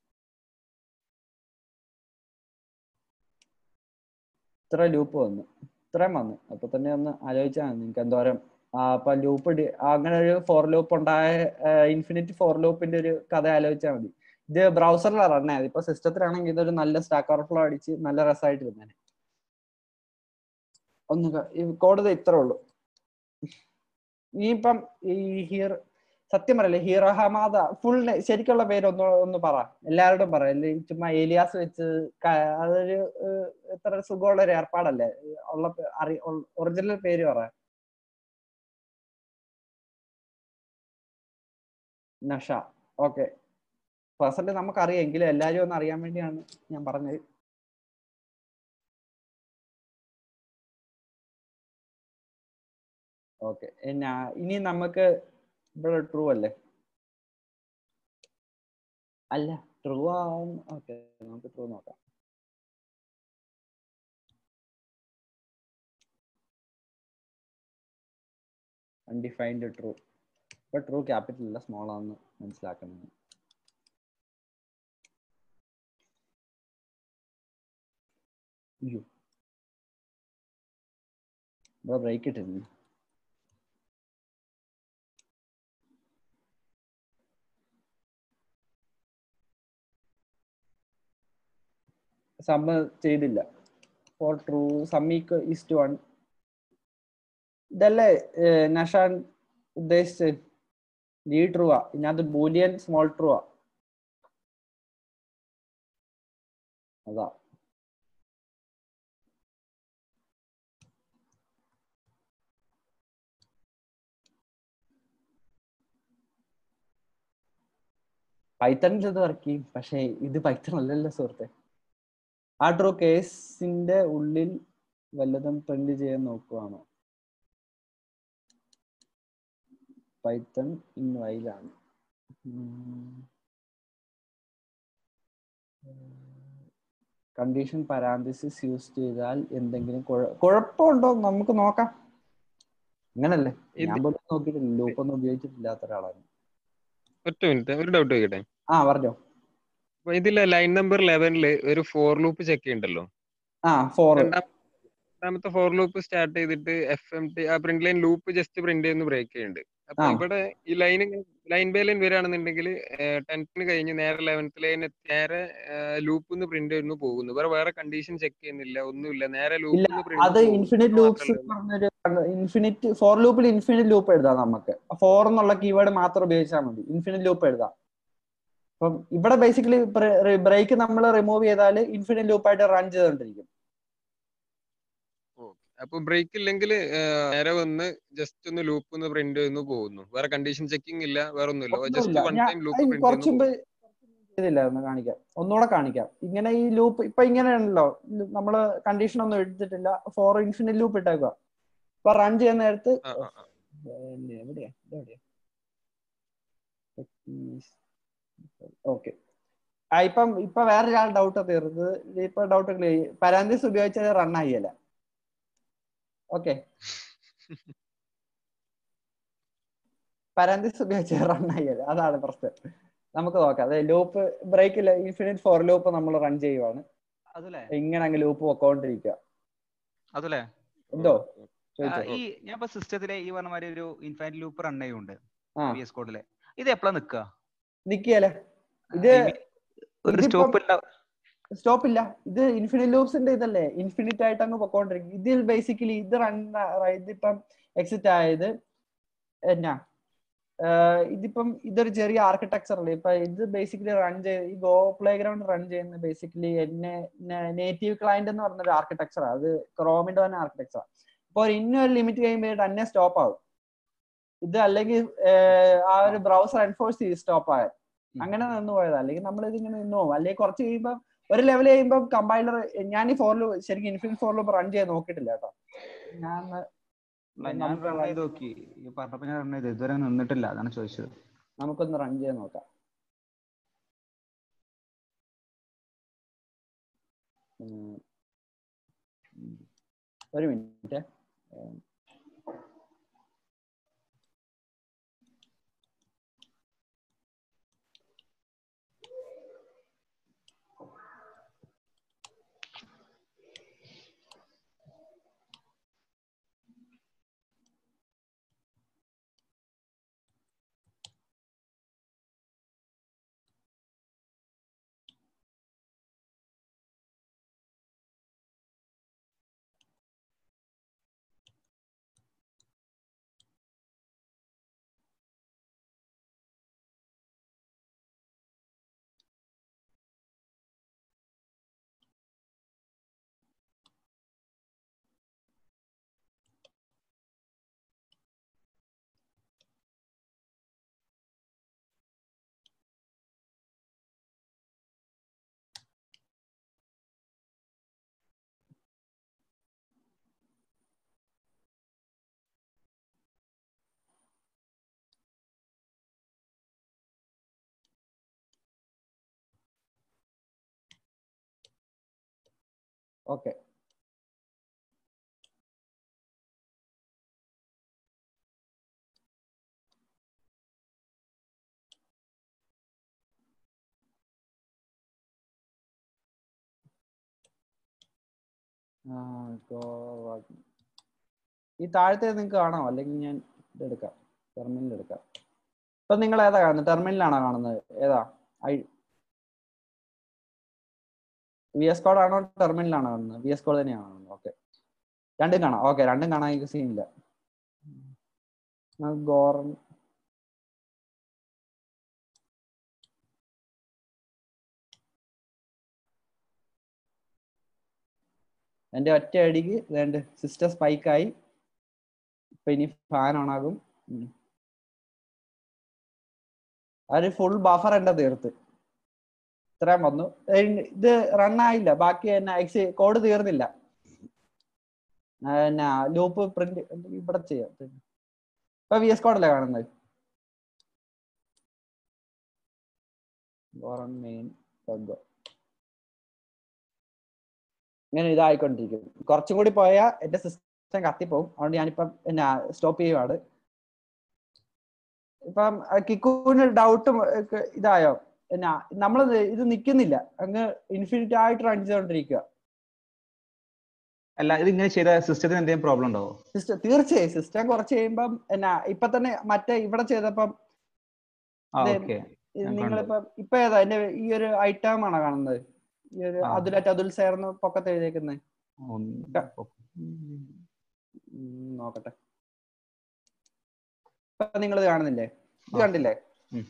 ഇത്ര ലൂപ്പ് വന്നു ഇത്രയും വന്നു അപ്പൊ തന്നെ ഒന്ന് ആലോചിച്ചാൽ നിങ്ങൾക്ക് എന്തോരം അപ്പൊ ലൂപ്പ് അങ്ങനെ ഒരു ഫോർ ലൂപ്പ് ഉണ്ടായ ഇൻഫിനിറ്റ് ഫോർ ലൂപ്പിന്റെ ഒരു കഥ ആലോചിച്ചാൽ മതി ഇത് ബ്രൗസറിലാണ് റൺ ആയത് ഇപ്പൊ സിസ്റ്റത്തിലാണെങ്കിൽ ഇതൊരു നല്ല സ്റ്റാക്ക് ഓവർഫ്ലോ അടിച്ച് നല്ല രസമായിട്ട് ഇരുന്നേനെ ഒന്ന് കോടതി ഇത്രേ ഉള്ളൂ ഇനിയിപ്പം ഈ ഹിയർ സത്യം പറയല്ലേ ഹീറോ ഹമാദ ഫുൾ ശരിക്കുള്ള പേര് ഒന്ന് ഒന്ന് പറ എല്ലാവരോടും പറ അല്ലെ ചുമ്മാ ഏലിയാസ് വെച്ച് അതൊരു എത്ര സുഖമുള്ള ഒരു ഏർപ്പാടല്ലേ ഉള്ള അറി ഒറിജിനൽ പേര് പറ നഷ ഓക്കെ പേഴ്സണലി നമുക്കറിയാം എങ്കിലും എല്ലാവരും ഒന്ന് അറിയാൻ വേണ്ടിയാണ് ഞാൻ പറഞ്ഞത് ഓക്കെ ഇനി നമുക്ക് ഇവിടെ ട്രൂ അല്ലേ അല്ല ട്രൂ ആവും ഓക്കെ നമുക്ക് ട്രൂ നോക്കാം അൺഡിഫൈൻഡ് ട്രൂ ഇപ്പൊ ട്രൂ ക്യാപിറ്റൽ അല്ല സ്മോൾ ആണെന്ന് മനസ്സിലാക്കണം അയ്യോ ഇവിടെ ബ്രേക്ക് ഇട്ടിരുന്നു സമ്മ ചെയ്തില്ല ഫോർ ട്രൂ സമ്മീക്ക് ഈസ് ടു വൺ ഇതല്ലേ നഷാൻ ഉദ്ദേശിച്ച് ഡി ട്രൂ ആ ഇതിനകത്ത് ബൂലിയൻ സ്മോൾ ട്രൂ ആ അതാ പൈത്തണിൽ ഇത് വർക്ക് ചെയ്യും പക്ഷേ ഇത് പൈത്തൺ അല്ലല്ലോ സുഹൃത്തെ ആ ട്രൂ കേസിന്റെ ഉള്ളിൽ വല്ലതും പ്രിന്റ് ചെയ്യാൻ നോക്കുവാണോ പൈത്തൺ ഇൻ വൈലാണ് കണ്ടീഷൻ പാരാന്തസിസ് യൂസ് ചെയ്താൽ എന്തെങ്കിലും കുഴപ്പമുണ്ടോ നമുക്ക് നോക്കാം അങ്ങനല്ലേ ഞാൻ പോലും നോക്കിയിട്ടില്ല ലൂപ്പ് ഒന്നും ഉപയോഗിച്ചിട്ടില്ലാത്ത ഒരാളാണ് ഒറ്റ മിനിറ്റ് ഒരു ഡൗട്ട് ചോദിക്കട്ടെ ആ പറഞ്ഞോ ഇതിലെ ലൈൻ നമ്പർ ലെവനില് ഒരു ഫോർ ലൂപ്പ് ചെക്ക് ഉണ്ടല്ലോ ആ ഫോർ രണ്ടാമത്തെ ഫോർ ലൂപ്പ് സ്റ്റാർട്ട് ചെയ്തിട്ട് എഫ് എം ടി ആ print line loop just print ചെയ്യുന്ന ബ്രേക്ക് ചെയ്യുന്നുണ്ട് അപ്പൊ ഇവിടെ ഈ ലൈൻ ലൈൻ ബൈ ലൈൻ വരികയാണെന്നുണ്ടെങ്കിൽ ടെൻത്തിന് കഴിഞ്ഞ് നേരെ ലെവൻത്ത് ലൈൻ നേരെ ലൂപ്പിൽ നിന്ന് പ്രിന്റ് ചെയ്യുന്നു പോകുന്നു വേറെ വേറെ കണ്ടീഷൻ ചെക്ക് ചെയ്യുന്നില്ല ഒന്നുമില്ല നേരെ ഇല്ല ലൂപ്പിൽ നിന്ന് അത് പ്രിന്റ് ഇൻഫിനിറ്റ് ലൂപ്സ് പറഞ്ഞൊരു ഇൻഫിനിറ്റ് ഫോർ ലൂപ്പിൽ ഇൻഫിനിറ്റ് ലൂപ്പ് എഴുതാം നമുക്ക് ഫോർ എന്നുള്ള കീവേഡ് മാത്രം ഉപയോഗിച്ചാൽ മതി ഇൻഫിനിറ്റ് ലൂപ്പ് എഴുതാം അപ്പം ഇവിടെ ബേസിക്കലി ബ്രേക്ക് നമ്മൾ റിമൂവ് ചെയ്താൽ ഇൻഫിനിറ്റ് ലൂപ്പായിട്ട് റൺ ചെയ്തുകൊണ്ടിരിക്കും അപ്പൊ ബ്രേക്ക് ഇല്ലെങ്കിൽ നേരെ വന്ന് ജസ്റ്റ് ഒന്ന് ലൂപ്പ് ഒന്ന് പ്രിന്റ് ചെയ്യുന്നു പോകുന്നു വേറെ കണ്ടീഷൻ ചെക്കിംഗ് ഇല്ല വേറെ ഒന്നുമില്ല ജസ്റ്റ് ഒന്നുമില്ല വൺ ഞാൻ ടൈം ലൂപ്പ് അയ്യ, പ്രിന്റ് കുറച്ച് ചെയ്യുന്നു മുമ്പ് ചെയ്തില്ലായിരുന്നു കാണിക്കാം ഒന്നുകൂടെ കാണിക്കാം ഇങ്ങനെ ഈ ലൂപ്പ് ഇപ്പൊ ഇങ്ങനെയാണല്ലോ നമ്മള് കണ്ടീഷൻ ഒന്നും എടുത്തിട്ടില്ല ഫോർ ഇൻഫിനിറ്റ് ലൂപ്പ് ഇട്ടേക്കുക ഇപ്പൊ റൺ ചെയ്യുന്ന നേരത്ത് ആ, ആ, ആ. പിന്നെ എവിടെയാ ഇതെവിടെയാ ഓക്കെ ആ ഇപ്പം ഇപ്പൊ വേറൊരാൾ ഡൗട്ട് തീർന്നത് ഇപ്പൊ ഡൗട്ട് ക്ലിയർ പരാന്തീസ് ഉപയോഗിച്ചത് റൺ ആയില്ല ഓക്കെ പരാന്തീസ് ഉപയോഗിച്ച് റൺ ആയില്ല അതാണ് പ്രശ്നം നമുക്ക് നോക്കാം അതെ ലൂപ്പ് ബ്രേക്കില്ല ഇൻഫിനിറ്റ് ഫോർ ലൂപ്പ് നമ്മൾ റൺ ചെയ്യുവാണ് അതുല്ലേ ഇങ്ങനെ അങ്ങ് ലൂപ്പ് പൊക്കോണ്ടിരിക്കുക അതുല്ലേ എന്തോ ആ, ചോദിച്ചോ ഈ ഞാൻ ഇപ്പൊ സിസ്റ്റത്തിലെ ഈ പറഞ്ഞ മാതിരി ഒരു ഇൻഫൈനറ്റ് ലൂപ്പ് റൺ ചെയ്യുന്നുണ്ട് ആ വി എസ് കോഡിലെ ഇത് എപ്പോഴാ നിക്കുക നിക്കിയല്ലേ ഇത് ഒരു ഇതിപ്പം- സ്റ്റോപ്പ് ഇല്ല സ്റ്റോപ്പ് ഇല്ല ഇത് ഇൻഫിനിറ്റ് ലൂപ്സിന്റെ ഇതല്ലേ ഇൻഫിനിറ്റ് ആയിട്ട് അങ്ങ് പൊക്കോണ്ടിരിക്കും ഇതിൽ ബേസിക്കലി ഇത് റൺ ഇതിപ്പം എക്സിറ്റ് ആയത് എന്നാ ആഹ് ഇതിപ്പം ഇതൊരു ചെറിയ ആർക്കിടെക്ചർ അല്ലേ ഇപ്പൊ ഇത് ബേസിക്കലി റൺ ചെയ്ത് ഈ ഗോ പ്ലേ ഗ്രൗണ്ട് റൺ ചെയ്യുന്ന ബേസിക്കലി എന്നെ നേറ്റീവ് ക്ലയന്റ് എന്ന് പറഞ്ഞൊരു ആർക്കിടെക്ചർ അത് ക്രോമിന്റെ തന്നെ ആർക്കിടെക്ചർ അപ്പോൾ ഇന്നൊരു ലിമിറ്റ് കഴിയുമ്പോൾ തന്നെ സ്റ്റോപ്പ് ആവും ഇത് അല്ലെങ്കിൽ ആഹ് ആ ഒരു ബ്രൗസർ എൻഫോഴ്സ് ചെയ്ത് സ്റ്റോപ്പ് ആയ അങ്ങനെ നിന്ന് പോയത് അല്ലെങ്കിൽ നമ്മൾ ഇതിങ്ങനെ നിന്ന് പോകും അല്ലെങ്കിൽ കുറച്ച് കഴിയുമ്പോൾ ഒരു ലെവൽ കഴിയുമ്പോൾ കമ്പൈലർ ഞാൻ ഈ ഫോറിൽ ശരിക്കും ഇൻഫിനിറ്റ് ഫോറിൽ റൺ ചെയ്യാൻ നോക്കിയിട്ടില്ല കേട്ടോ ഞാൻ ഒന്ന് അല്ല, ഞാൻ നമുക്ക് റൺ ചെയ്ത് നോക്കി ഈ പറഞ്ഞപ്പോ ഞാൻ റൺ ചെയ്ത് ഇതുവരെ നിന്നിട്ടില്ല അതാണ് ചോദിച്ചത് നമുക്കൊന്ന് റൺ ചെയ്ത് നോക്കാം ഉം. ഉം. ഒരു മിനിറ്റ് ഓക്കെ ഈ താഴത്തെ നിങ്ങൾക്ക് കാണാമോ അല്ലെങ്കിൽ ഞാൻ ഇതെടുക്കാം ടെർമിനൽ എടുക്കാം ഇപ്പൊ നിങ്ങൾ ഏതാ കാണുന്നത് ടെർമിനലാണോ കാണുന്നത് ഏതാ ഐ വി എസ് കോഡ് ആണോ ടെർമിനലാണോ കാണുന്നത് വി എസ് കോഡ് തന്നെയാണോ കാണുന്നത് ഓക്കെ രണ്ടും കാണാം ഓക്കെ രണ്ടും കാണാൻ എനിക്ക് സീനില്ല ഗോറൻ എന്റെ ഒറ്റ അടിക്ക് വേണ്ട സിസ്റ്റർ സ്പൈക്കായി ഇപ്പൊ ഇനി ഫാൻ ഓൺ ആകും ഉം. ഒരു ഫുൾ ബഫർ എന്റെ തീർത്ത് ഇത്രയും വന്നു ഏയ് ഇത് റൺ ആയില്ല ബാക്കി തന്നെ എക്സ് കോഡ് തീർന്നില്ല എന്നാ ലൂപ്പ് പ്രിന്റ് ഇവിടെ ചെയ്യാം ഇപ്പൊ വി എസ് കോഡല്ലേ കാണുന്നത് മെയിൻ ഇങ്ങനെ ഇതായിക്കൊണ്ടിരിക്കും കുറച്ചും കൂടി പോയാൽ എന്റെ സിസ്റ്റം കത്തിപ്പോവും അതുകൊണ്ട് ഞാനിപ്പം എന്നാ സ്റ്റോപ്പ് ചെയ്യുവാണ് ഇപ്പം കിക്കൂന് ഡൗട്ടും ഇതായോ എന്നാ നമ്മൾ ഇത് നിൽക്കുന്നില്ല അങ്ങ് ഇൻഫിനിറ്റ് ആയിട്ട് റൺ ചെയ്തോണ്ടിരിക്കുക അല്ല ഇത് ഇങ്ങനെ ചെയ്ത സിസ്റ്റത്തിന് എന്തെങ്കിലും പ്രോബ്ലം ഉണ്ടാവോ സിസ്റ്റം തീർച്ചയായും സിസ്റ്റം കുറച്ച് കഴിയുമ്പം എന്നാ ഇപ്പൊ തന്നെ മറ്റേ ഇവിടെ ചെയ്തപ്പം ആ ഇത് ഓക്കെ ഇത് ഞാൻ നിങ്ങളിപ്പോ ഇപ്പൊ ഏതാ എന്റെ ഈ ഒരു ഐറ്റം ആണോ കാണുന്നത് ഈ ഒരു ആ. അതുലറ്റ് അതുൽ ചേർന്ന് പൊക്കത്ത് എഴുതിയേക്കുന്നത് ഒന്ന് നോക്കട്ടെ ഇപ്പൊ നിങ്ങളിത് കാണുന്നില്ലേ ഇത് ആ. കണ്ടില്ലേ ഉം.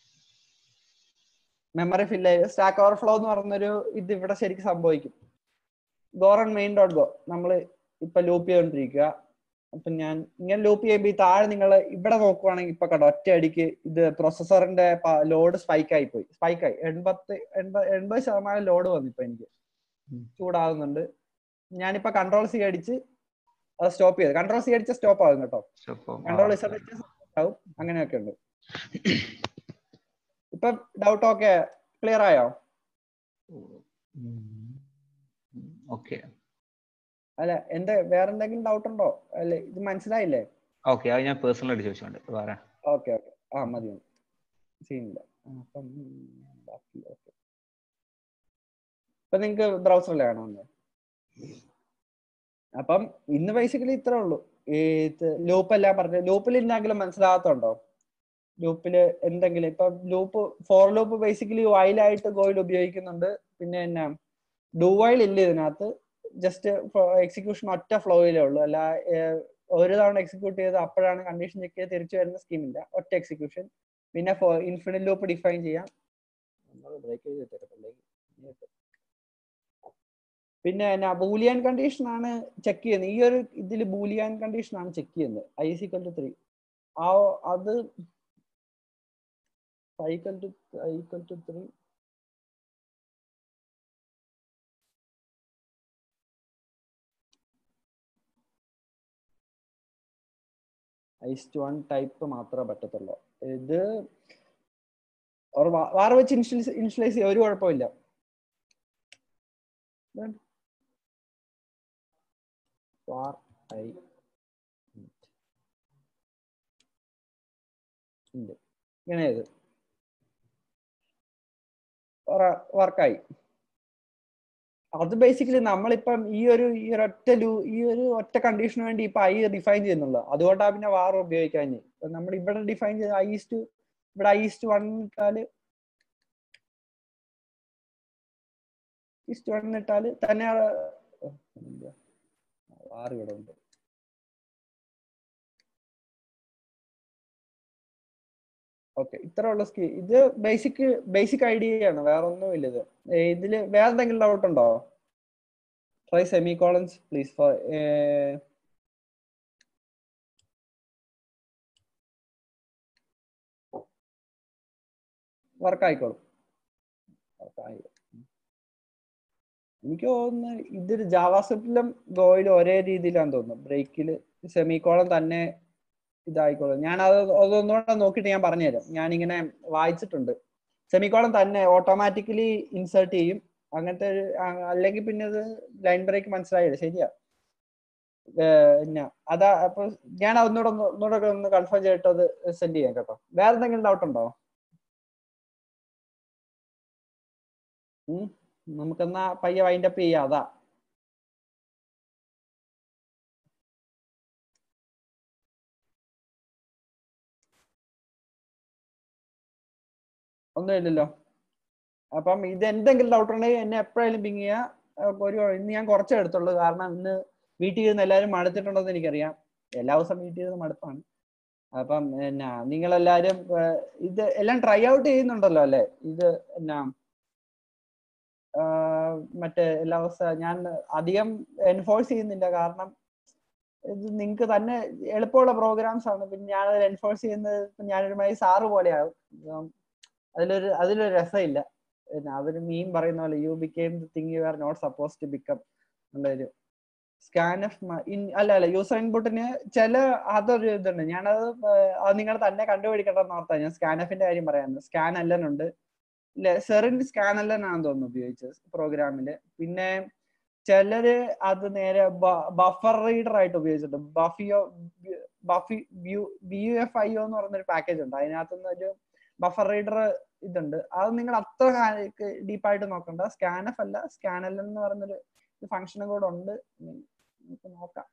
മെമ്മറി ഫില്ല് സ്റ്റാക്ക് ഓവർഫ്ലോ എന്ന് പറഞ്ഞൊരു ഇത് ഇവിടെ ശരിക്കും സംഭവിക്കും ഗോറൺ മെയിൻ ഡോട്ട് ഗോ നമ്മൾ ഇപ്പൊ ലൂപ്പ് ചെയ്തോണ്ടിരിക്കുക അപ്പൊ ഞാൻ ഇങ്ങനെ ലൂപ്പ് ചെയ്യുമ്പോൾ ഈ താഴെ നിങ്ങൾ ഇവിടെ നോക്കുവാണെങ്കിൽ ഇപ്പൊ കണ്ടോ ഒറ്റ അടിക്ക് ഇത് പ്രൊസസറിന്റെ ലോഡ് സ്പൈക്ക് ആയി പോയി സ്പൈക്ക് ആയി എൺപത്തി എൺപത് എൺപത് ശതമാനം ലോഡ് വന്നു ഇപ്പൊ എനിക്ക് ഉം. ചൂടാകുന്നുണ്ട് ഞാനിപ്പോ കൺട്രോൾ സി അടിച്ച് അത് സ്റ്റോപ്പ് ചെയ്ത് കൺട്രോൾ സി അടിച്ച സ്റ്റോപ്പ് ആകും കേട്ടോ കൺട്രോൾ ഇസഡ് അടിച്ച ആവും അങ്ങനെയൊക്കെ ഉണ്ട് ഇപ്പൊ ഡൗട്ട് ഓക്കെ ക്ലിയർ ആയോ ഓക്കെ അല്ല എന്താ വേറെ എന്തെങ്കിലും ഡൗട്ട് ഉണ്ടോ അല്ലെ ഇത് മനസ്സിലായില്ലേ ഓക്കെ അത് ഞാൻ പേഴ്സണൽ ആയിട്ട് ചോദിച്ചോണ്ട് വേറെ ഓക്കെ ഓക്കെ ആ മതി മതി സീനില്ല അപ്പം ബാക്കി ഓക്കെ ഇപ്പൊ നിങ്ങക്ക് ബ്രൗസറിലെ കാണാമെന്ന് അപ്പം ഇന്ന് ബേസിക്കലി ഇത്രേ ഉള്ളൂ ഈ ലൂപ്പ് എല്ലാം പറഞ്ഞു ലൂപ്പിൽ എന്തെങ്കിലും മനസ്സിലാകത്തുണ്ടോ ലൂപ്പില് എന്തെങ്കിലും ഇപ്പൊ ലൂപ്പ് ഫോർ ലൂപ്പ് ബേസിക്കലി വൈലായിട്ട് ഗോയിൽ ഉപയോഗിക്കുന്നുണ്ട് പിന്നെ എന്നാ ഡു വൈൽ ഇല്ല ഇതിനകത്ത് ജസ്റ്റ് എക്സിക്യൂഷൻ ഒറ്റ ഫ്ലോയിലേ ഉള്ളൂ അല്ല ഏർ, ഒരു തവണ എക്സിക്യൂട്ട് ചെയ്ത് അപ്പോഴാണ് കണ്ടീഷൻ ചെക്ക് ചെയ്ത് തിരിച്ചു വരുന്ന സ്കീമില്ല ഒറ്റ എക്സിക്യൂഷൻ പിന്നെ ഇൻഫിനിറ്റ് ലൂപ്പ് ഡിഫൈൻ ചെയ്യാം ബ്രേക്ക് ചെയ്ത് പിന്നെ എന്നാ ബൂലിയൻ കണ്ടീഷൻ ആണ് ചെക്ക് ചെയ്യുന്നത് ഈ ഒരു ഇതിൽ ബൂലിയൻ കണ്ടീഷൻ ആണ് ചെക്ക് ചെയ്യുന്നത് ഐ സിക്കൽ ടു ത്രീ ആ അത് I equal to I equal to three I is one type മാത്രമേ പറ്റത്തുള്ളൂ ഇത് ഒരു വാ- വാറ് വെച്ച് ഇൻഷ്യലൈസ് ഇൻഷ്യലൈസ് ചെയ്യാം ഒരു കുഴപ്പമില്ല ഇതാണ്. വാർ ഐ ഉണ്ട് ഇങ്ങനെ ഇത് വർക്കായി അത് ബേസിക്കലി നമ്മളിപ്പം ഈ ഒരു ഈ ഒരു ഒറ്റ ലൂ ഈ ഒരു ഒറ്റ കണ്ടീഷന് വേണ്ടി ഇപ്പൊ ഐ ഡിഫൈൻ ചെയ്യുന്നുള്ളൂ അതുകൊണ്ടാണ് പിന്നെ വാർ ഉപയോഗിക്കാൻ നമ്മൾ ഇവിടെ ഡിഫൈൻ ചെയ്ത ഐ ഈസ്റ്റ് ഇവിടെ ഐ ഈസ്റ്റ് വൺ ഇട്ടാല് ഈസ്റ്റ് വൺ ഇട്ടാല് തന്നെ വാർ ഇവിടെ ഉണ്ട് ഓക്കെ ഇത്ര ഉള്ള സ്കീ ഇത് ബേസിക് ബേസിക് ഐഡിയ ആണ് വേറെ ഒന്നുമില്ല ഇത് ഏ, ഇതില് വേറെ എന്തെങ്കിലും ഡൗട്ട് ഉണ്ടോ try semicolons please for work ആയിക്കോളും വർക്ക് ആയി എനിക്ക് തോന്നുന്നു ഇതൊരു ജാവാസ്ക്രിപ്റ്റിലും ഗോയിലും ഒരേ രീതിയിലാന്ന് തോന്നുന്നു ബ്രേക്കില് സെമി കോളം തന്നെ ഇതായിക്കോളും ഞാൻ അത് അതൊന്നുകൂടെ നോക്കിയിട്ട് ഞാൻ പറഞ്ഞുതരാം ഞാനിങ്ങനെ വായിച്ചിട്ടുണ്ട് സെമിക്കോളം തന്നെ ഓട്ടോമാറ്റിക്കലി ഇൻസേർട്ട് ചെയ്യും അങ്ങനത്തെ ഒരു ആ- അല്ലെങ്കിൽ പിന്നെ അത് ലൈൻ ബ്രേക്ക് മനസ്സിലായില്ല ശരിയാ ഏർ പിന്നെ അതാ അപ്പൊ ഞാൻ ഒന്നുകൂടെ ഒന്ന് ഒന്നുകൂടെ ഒക്കെ ഒന്ന് കൺഫേം ചെയ്തിട്ട് അത് സെൻഡ് ചെയ്യാം കേട്ടോ വേറെ എന്തെങ്കിലും ഡൗട്ട് ഉണ്ടോ ഉം നമുക്കെന്നാ പയ്യെ വൈൻഡപ്പ് ചെയ്യാം അതാ ഒന്നുമില്ലല്ലോ അപ്പം ഇത് എന്തെങ്കിലും ഡൗട്ട് ഉണ്ടെങ്കിൽ എന്നെ എപ്പോഴായാലും പിങ് ചെയ്യാം അപ്പൊ ഒരു ഇന്ന് ഞാൻ കുറച്ചേ എടുത്തുള്ളൂ കാരണം ഇന്ന് വീട്ടിൽ ഇരുന്ന് എല്ലാവരും മടുത്തിട്ടുണ്ടെന്ന് എനിക്കറിയാം എല്ലാ ദിവസവും വീട്ടിൽ ഇരുന്ന് മടുപ്പാണ് അപ്പം എന്നാ നിങ്ങളെല്ലാരും ഏർ, ഇത് എല്ലാം ട്രൈ ഔട്ട് ചെയ്യുന്നുണ്ടല്ലോ അല്ലേ ഇത് എന്നാ ആഹ് മറ്റേ എല്ലാ ദിവസവും ഞാൻ അധികം എൻഫോഴ്സ് ചെയ്യുന്നില്ല കാരണം ഇത് നിങ്ങൾക്ക് തന്നെ എളുപ്പമുള്ള പ്രോഗ്രാംസ് ആണ് പിന്നെ ഞാനത് എൻഫോഴ്സ് ചെയ്യുന്നത് ഇപ്പൊ ഞാനൊരുമാതിരി സാറ് പോലെയാകും ഉം, അതിലൊരു അതിലൊരു രസമില്ല പിന്നെ അതൊരു മീൻ പറയുന്ന പോലെ you became the thing you are not suppose to become എന്നുള്ളൊരു സ്കാൻ ഓഫ് അല്ല അല്ല യൂസർ ഇൻപുട്ടിന് ചില അതൊരു ഇതുണ്ട് ഞാനത് ഏർ, അത് നിങ്ങൾ തന്നെ കണ്ടുപിടിക്കണമെന്ന് ഓർത്താ ഞാൻ സ്കാൻ എഫിന്റെ കാര്യം പറയാൻ സ്കാൻ എല്ലൻ ഉണ്ട് ഇല്ല സെറിൻ സ്കാൻ എല്ലൻ ആണെന്ന് തോന്നുന്നു ഉപയോഗിച്ചത് പ്രോഗ്രാമില് പിന്നെ ചിലര് അത് നേരെ ബഫർ റീഡർ ആയിട്ട് ഉപയോഗിച്ചിട്ടുണ്ട് ബഫിയോ ബഫി B U F I O എന്ന് പറയുന്നൊരു പാക്കേജ് ഉണ്ട് അതിനകത്തുനിന്ന് ഒരു ബഫർ റീഡർ ഇതുണ്ട് അത് നിങ്ങൾ അത്ര ഡീപ്പായിട്ട് നോക്കണ്ട സ്കാൻ എഫ് അല്ല സ്കാൻ എൽ എന്ന് പറയുന്നൊരു ഫംഗ്ഷനും കൂടെ ഉണ്ട് നമുക്ക് നോക്കാം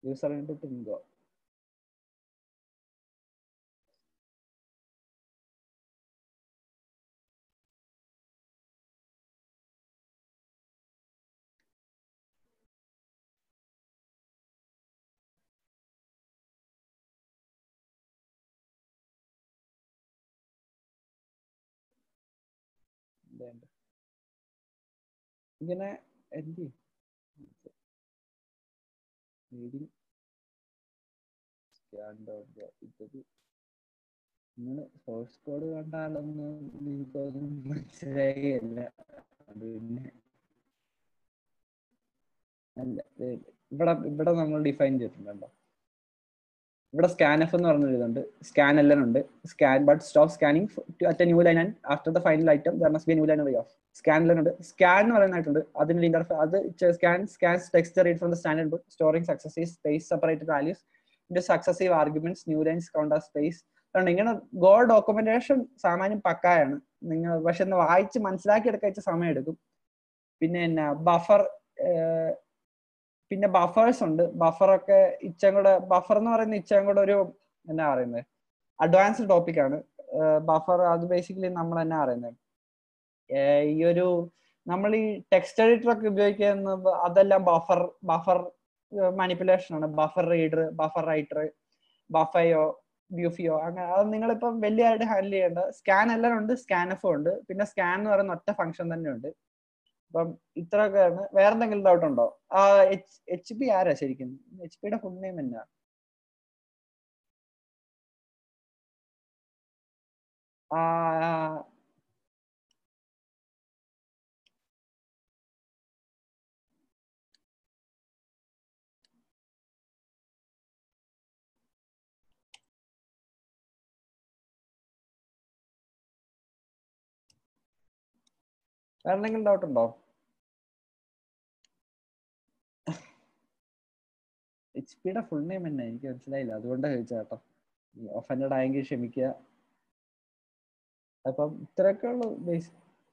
യൂസർ ഇൻപുട്ട് ഇൻകോ വേണ്ട ഇങ്ങനെ എന്ത് റീഡിങ് ഇതൊരു നിങ്ങൾ സോഴ്സ് കോഡ് കണ്ടാലൊന്നും എനിക്കൊന്നും മനസ്സിലായില്ല അത് പിന്നെ അല്ല ദേ ഇവിടെ ഇവിടെ നമ്മൾ ഡിഫൈൻ ചെയ്തിട്ടുണ്ടോ ഇവിടെ സ്കാൻ എഫ് എന്ന് പറഞ്ഞൊരു ഇതുണ്ട് സ്കാൻ എല്ലാം ഉണ്ട് scan but stop scanning at new line and after the final item there must be new line way of scan എല്ലാം ഉണ്ട് സ്കാൻ എന്ന് പറയുന്നതായിട്ടുണ്ട് അതിന്റെ ഇന്റർഫേ അത് scan scans text read from the standard book storing successive space separated values into successive arguments new lines counter space അതുകൊണ്ട് ഇങ്ങനെ go documentation സാമാന്യം പക്കായാണ് നിങ്ങൾ പക്ഷെ ഒന്ന് വായിച്ച് മനസ്സിലാക്കി എടുക്കാൻ വെച്ച സമയം എടുക്കും പിന്നെ എന്നാ ബഫർ പിന്നെ ബഫേഴ്സ് ഉണ്ട് ബഫറൊക്കെ ഇച്ചം കൂടെ ബഫർ എന്ന് പറയുന്ന ഇച്ചം കൂടെ ഒരു എന്നാ പറയുന്നത് അഡ്വാൻസ്ഡ് ടോപ്പിക് ആണ് ബഫർ അത് ബേസിക്കലി നമ്മൾ എന്നാ പറയുന്നത് ഈ ഒരു നമ്മൾ ഈ ടെക്സ്റ്റ് എഡിറ്റർ ഒക്കെ ഉപയോഗിക്കുന്നത് അതെല്ലാം ബഫർ ബഫർ മാനിപ്പുലേഷൻ ആണ് buffer reader buffer writer bufio bufio അങ്ങനെ അത് നിങ്ങളിപ്പം വലിയതായിട്ട് ഹാൻഡിൽ ചെയ്യേണ്ട സ്കാൻ എല്ലാം ഉണ്ട് സ്കാൻ എഫും ഉണ്ട് പിന്നെ സ്കാൻ എന്ന് പറയുന്ന ഒറ്റ ഫംഗ്ഷൻ തന്നെ ഉണ്ട് അപ്പം ഇത്രയൊക്കെയാണ് വേറെ എന്തെങ്കിലും ഡൗട്ട് ഉണ്ടോ ആ എച്ച് എച്ച് പി ആരാ ശരിക്കും എച്ച് പിയുടെ ഫുൾ നെയിം എന്നാ ആ വേറെ എന്തെങ്കിലും ഡൗട്ട് ഉണ്ടോ എച്ച് പിയുടെ ഫുൾ നെയിം തന്നെ എനിക്ക് മനസ്സിലായില്ല അതുകൊണ്ടാണ് ചോദിച്ചത് കേട്ടോ ഒഫൻഡഡ് ആയെങ്കിൽ ക്ഷമിക്കുക അപ്പം ഇത്രയൊക്കെ ഉള്ളു base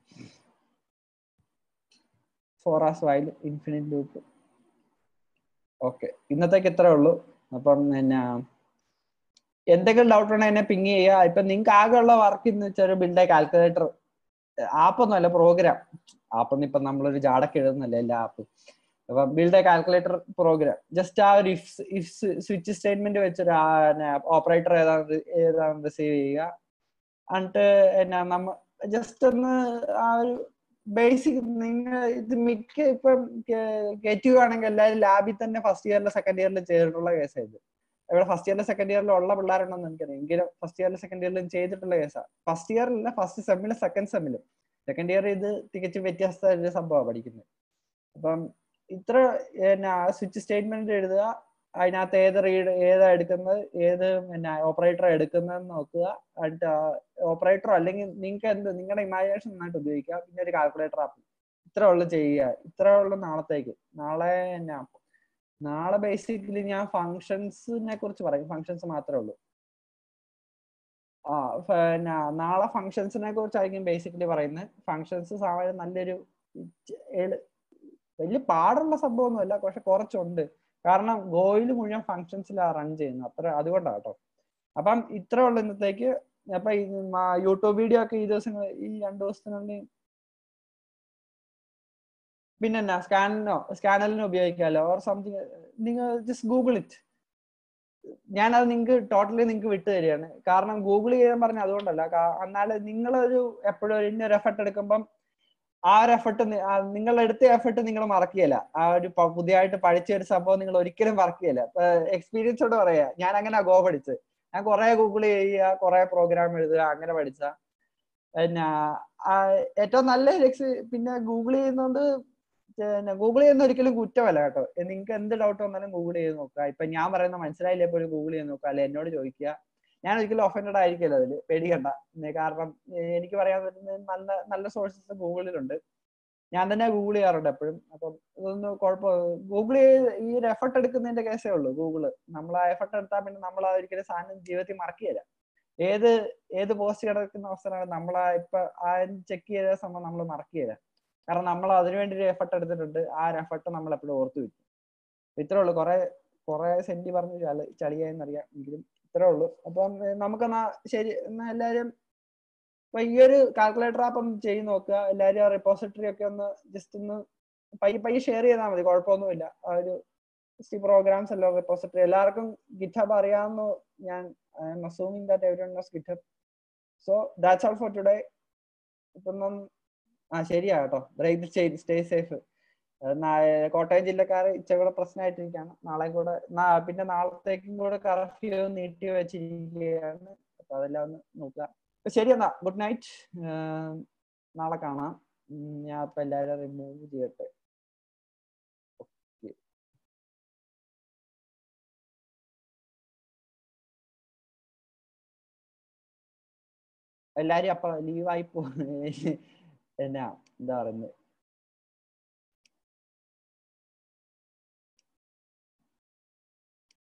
for as while infinite loop okay ഇന്നത്തേക്ക് ഇത്രേ ഉള്ളൂ അപ്പം പിന്നെ എന്തെങ്കിലും ഡൗട്ട് ഉണ്ടെങ്കിൽ എന്നെ പിങ് ചെയ്യുക ഇപ്പൊ നിങ്ങൾക്ക് ആകെയുള്ള വർക്ക് എന്ന് വെച്ചാൽ ഒരു ബിൽഡ് കാൽക്കുലേറ്റർ ആപ്പൊന്നും അല്ല പ്രോഗ്രാം ആപ്പൊന്നും ഇപ്പൊ നമ്മളൊരു ജാടക്ക് എഴുതുന്നല്ലേ എല്ലാ ആപ്പും അപ്പൊ build a calculator program just ആ ഒരു ഇഫ് ഇഫ് സ്വിച്ച് സ്റ്റേറ്റ്മെന്റ് വെച്ചൊരു ഓപ്പറേറ്റർ ഏതാണ് ഏതാണ് റിസീവ് ചെയ്യുക എന്നിട്ട് എന്നാ നമ്മ ജസ്റ്റ് ഒന്ന് ആ ഒരു ബേസിക് നിങ്ങൾ ഇത് മിക്ക ഇപ്പം കയറ്റുകയാണെങ്കിൽ എല്ലാവരും ലാബിൽ തന്നെ ഫസ്റ്റ് ഇയറിലും സെക്കൻഡ് ഇയറിലും ചെയ്തിട്ടുള്ള കേസായത് ഇവിടെ ഫസ്റ്റ് ഇയറിലും സെക്കൻഡ് ഇയറിലും ഉള്ള പിള്ളേരുണ്ടെന്ന് എനിക്കറിയാം എങ്കിലും ഫസ്റ്റ് ഇയറിലും സെക്കൻഡ് ഇയറിലും ചെയ്തിട്ടുള്ള കേസാണ് ഫസ്റ്റ് ഇയറിലല്ല ഫസ്റ്റ് സെമ്മിലും സെക്കൻഡ് സെമ്മിലും സെക്കൻഡ് ഇയർ ഇത് തികച്ചും വ്യത്യസ്ത ഒരു സംഭവമാണ് പഠിക്കുന്നത് അപ്പം ഇത്ര പിന്നെ സ്വിച്ച് സ്റ്റേറ്റ്മെന്റ് എഴുതുക അതിനകത്ത് ഏത് റീഡ് ഏതാ എടുക്കുന്നത് ഏത് പിന്നെ ഓപ്പറേറ്റർ എടുക്കുന്നതെന്ന് നോക്കുക എന്നിട്ട് ഓപ്പറേറ്ററോ അല്ലെങ്കിൽ നിങ്ങൾക്ക് എന്ത് നിങ്ങളുടെ ഇമാജിനേഷൻ നന്നായിട്ട് ഉപയോഗിക്കുക പിന്നെ ഒരു കാൽക്കുലേറ്റർ ആപ്പ് ഇത്ര ഉള്ളു ചെയ്യുക ഇത്ര ഉള്ളു നാളത്തേക്ക് നാളെ എന്നാ നാളെ ബേസിക്കലി ഞാൻ ഫങ്ഷൻസിനെ കുറിച്ച് പറയും ഫങ്ഷൻസ് മാത്രമേ ഉള്ളൂ ആ പിന്നെ നാളെ ഫങ്ഷൻസിനെ കുറിച്ചായിരിക്കും ബേസിക്കലി പറയുന്നത് ഫങ്ഷൻസ് സാമാന്യം നല്ലൊരു വലിയ പാടുള്ള സംഭവമൊന്നുമല്ല പക്ഷെ കുറച്ചുണ്ട് കാരണം ഗോയിൽ മുഴുവൻ ഫങ്ഷൻസിലാണ് റൺ ചെയ്യുന്നത് അത്ര അതുകൊണ്ടാണ് കേട്ടോ അപ്പം ഇത്ര ഉള്ള ഇന്നത്തേക്ക് അപ്പൊ യൂട്യൂബ് വീഡിയോ ഒക്കെ ഈ ദിവസങ്ങൾ ഈ രണ്ടു ദിവസത്തിനുള്ളിൽ പിന്നെ എന്നാ സ്കാനിനോ സ്കാനലിനോ ഉപയോഗിക്കാമല്ലോ ഓർ സംതിങ് നിങ്ങൾ ജസ്റ്റ് ഗൂഗിൾ ഇറ്റ് ഞാനത് നിങ്ങൾക്ക് ടോട്ടലി നിങ്ങൾക്ക് വിട്ടു തരികയാണ് കാരണം ഗൂഗിൾ ചെയ്യാൻ പറഞ്ഞ അതുകൊണ്ടല്ല എന്നാൽ നിങ്ങളൊരു എപ്പോഴും ഇന്നൊരു എഫർട്ട് എടുക്കുമ്പം ആ ഒരു എഫർട്ട് നിങ്ങൾ എടുത്ത എഫർട്ട് നിങ്ങൾ മറക്കുകയില്ല ആ ഒരു പുതിയതായിട്ട് പഠിച്ച ഒരു സംഭവം നിങ്ങൾ ഒരിക്കലും മറക്കുകയില്ല ഇപ്പൊ എക്സ്പീരിയൻസോട് പറയാ ഞാൻ അങ്ങനെ ഗോ പഠിച്ച് ഞാൻ കുറെ ഗൂഗിൾ ചെയ്യുക കുറെ പ്രോഗ്രാം എഴുതുക അങ്ങനെ പഠിച്ച പിന്നെ ഏറ്റവും നല്ല എക്സ് പിന്നെ ഗൂഗിൾ ചെയ്യുന്നോണ്ട് പിന്നെ ഗൂഗിൾ ചെയ്യുന്ന ഒരിക്കലും കുറ്റമല്ല കേട്ടോ നിങ്ങൾക്ക് എന്ത് ഡൗട്ട് വന്നാലും ഗൂഗിൾ ചെയ്ത് നോക്കുക ഇപ്പൊ ഞാൻ പറയുന്ന മനസ്സിലായില്ലേ പോലും ഗൂഗിൾ ചെയ്ത് നോക്കുക അല്ലെ എന്നോട് ചോദിക്കുക ഞാൻ ഒരിക്കലും ഒഫൻഡഡ് ആയിരിക്കില്ല അതിൽ പേടിക്കണ്ട കാരണം എനിക്ക് പറയാൻ പറ്റുന്ന നല്ല നല്ല സോഴ്സസ് ഗൂഗിളിലുണ്ട് ഞാൻ തന്നെ ഗൂഗിൾ ചെയ്യാറുണ്ട് എപ്പോഴും അപ്പം ഇതൊന്നും കുഴപ്പം ഗൂഗിൾ ഈ ഒരു എഫർട്ട് എടുക്കുന്നതിന്റെ കേസേ ഉള്ളൂ ഗൂഗിള് നമ്മൾ ആ എഫർട്ട് എടുത്താൽ പിന്നെ നമ്മൾ ആ ഒരിക്കലും സാധനം ജീവിതത്തിൽ മറക്കുകയില്ല ഏത് ഏത് പോസ്റ്റ് കിടക്കുന്ന അവസരമാണ് നമ്മൾ ഇപ്പൊ ആ ചെക്ക് ചെയ്ത സംഭവം നമ്മൾ മറക്കുകയില്ല കാരണം നമ്മൾ അതിനുവേണ്ടി ഒരു എഫർട്ട് എടുത്തിട്ടുണ്ട് ആ ഒരു എഫർട്ട് നമ്മൾ എപ്പോഴും ഓർത്തു വെക്കും ഇത്രേ ഉള്ളൂ കുറെ കുറെ സെന്റ് പറഞ്ഞ് ചളി ചളിയായെന്നറിയാം എങ്കിലും ഇത്രേ ഉള്ളൂ അപ്പം ഏർ നമുക്കെന്നാ ശരി എന്നാ എല്ലാരും അപ്പൊ ഈ ഒരു കാൽക്കുലേറ്റർ ആപ്പ് ഒന്ന് ചെയ്ത് നോക്കുക എല്ലാരും ആ റിപ്പോസിറ്ററി ഒക്കെ ഒന്ന് ജസ്റ്റ് ഒന്ന് പയ്യെ പയ്യെ ഷെയർ ചെയ്താൽ മതി കുഴപ്പമൊന്നുമില്ല ആ ഒരു സി പ്രോഗ്രാംസ് എല്ലാം റിപ്പോസിറ്ററി എല്ലാവർക്കും ഗിറ്റബ് അറിയാവുന്ന ഞാൻ assuming that every one knows GitHub so that's all for today ഇപ്പം നം- ആ ശരിയാ കേട്ടോ ബ്രേക്ക് സ്റ്റേ സേഫ് കോട്ടയം ജില്ലക്കാർ ഇച്ചകൂടെ പ്രശ്നമായിട്ടിരിക്കുകയാണ് നാളെ കൂടെ നാ- പിന്നെ നാളത്തേക്കും കൂടെ കർഫ്യൂ നീട്ടി വെച്ചിരിക്കുകയാണ് അപ്പൊ അതെല്ലാം ഒന്ന് നോക്കുക അപ്പൊ ശരി എന്നാ ഗുഡ് നൈറ്റ് നാളെ കാണാം ഉം, ഞാൻ ഇപ്പൊ എല്ലാവരും റിമൂവ് ചെയ്യട്ടെ Okay. എല്ലാരും അപ്പൊ ലീവായി പോ എന്നാ എന്താ പറയുന്നത്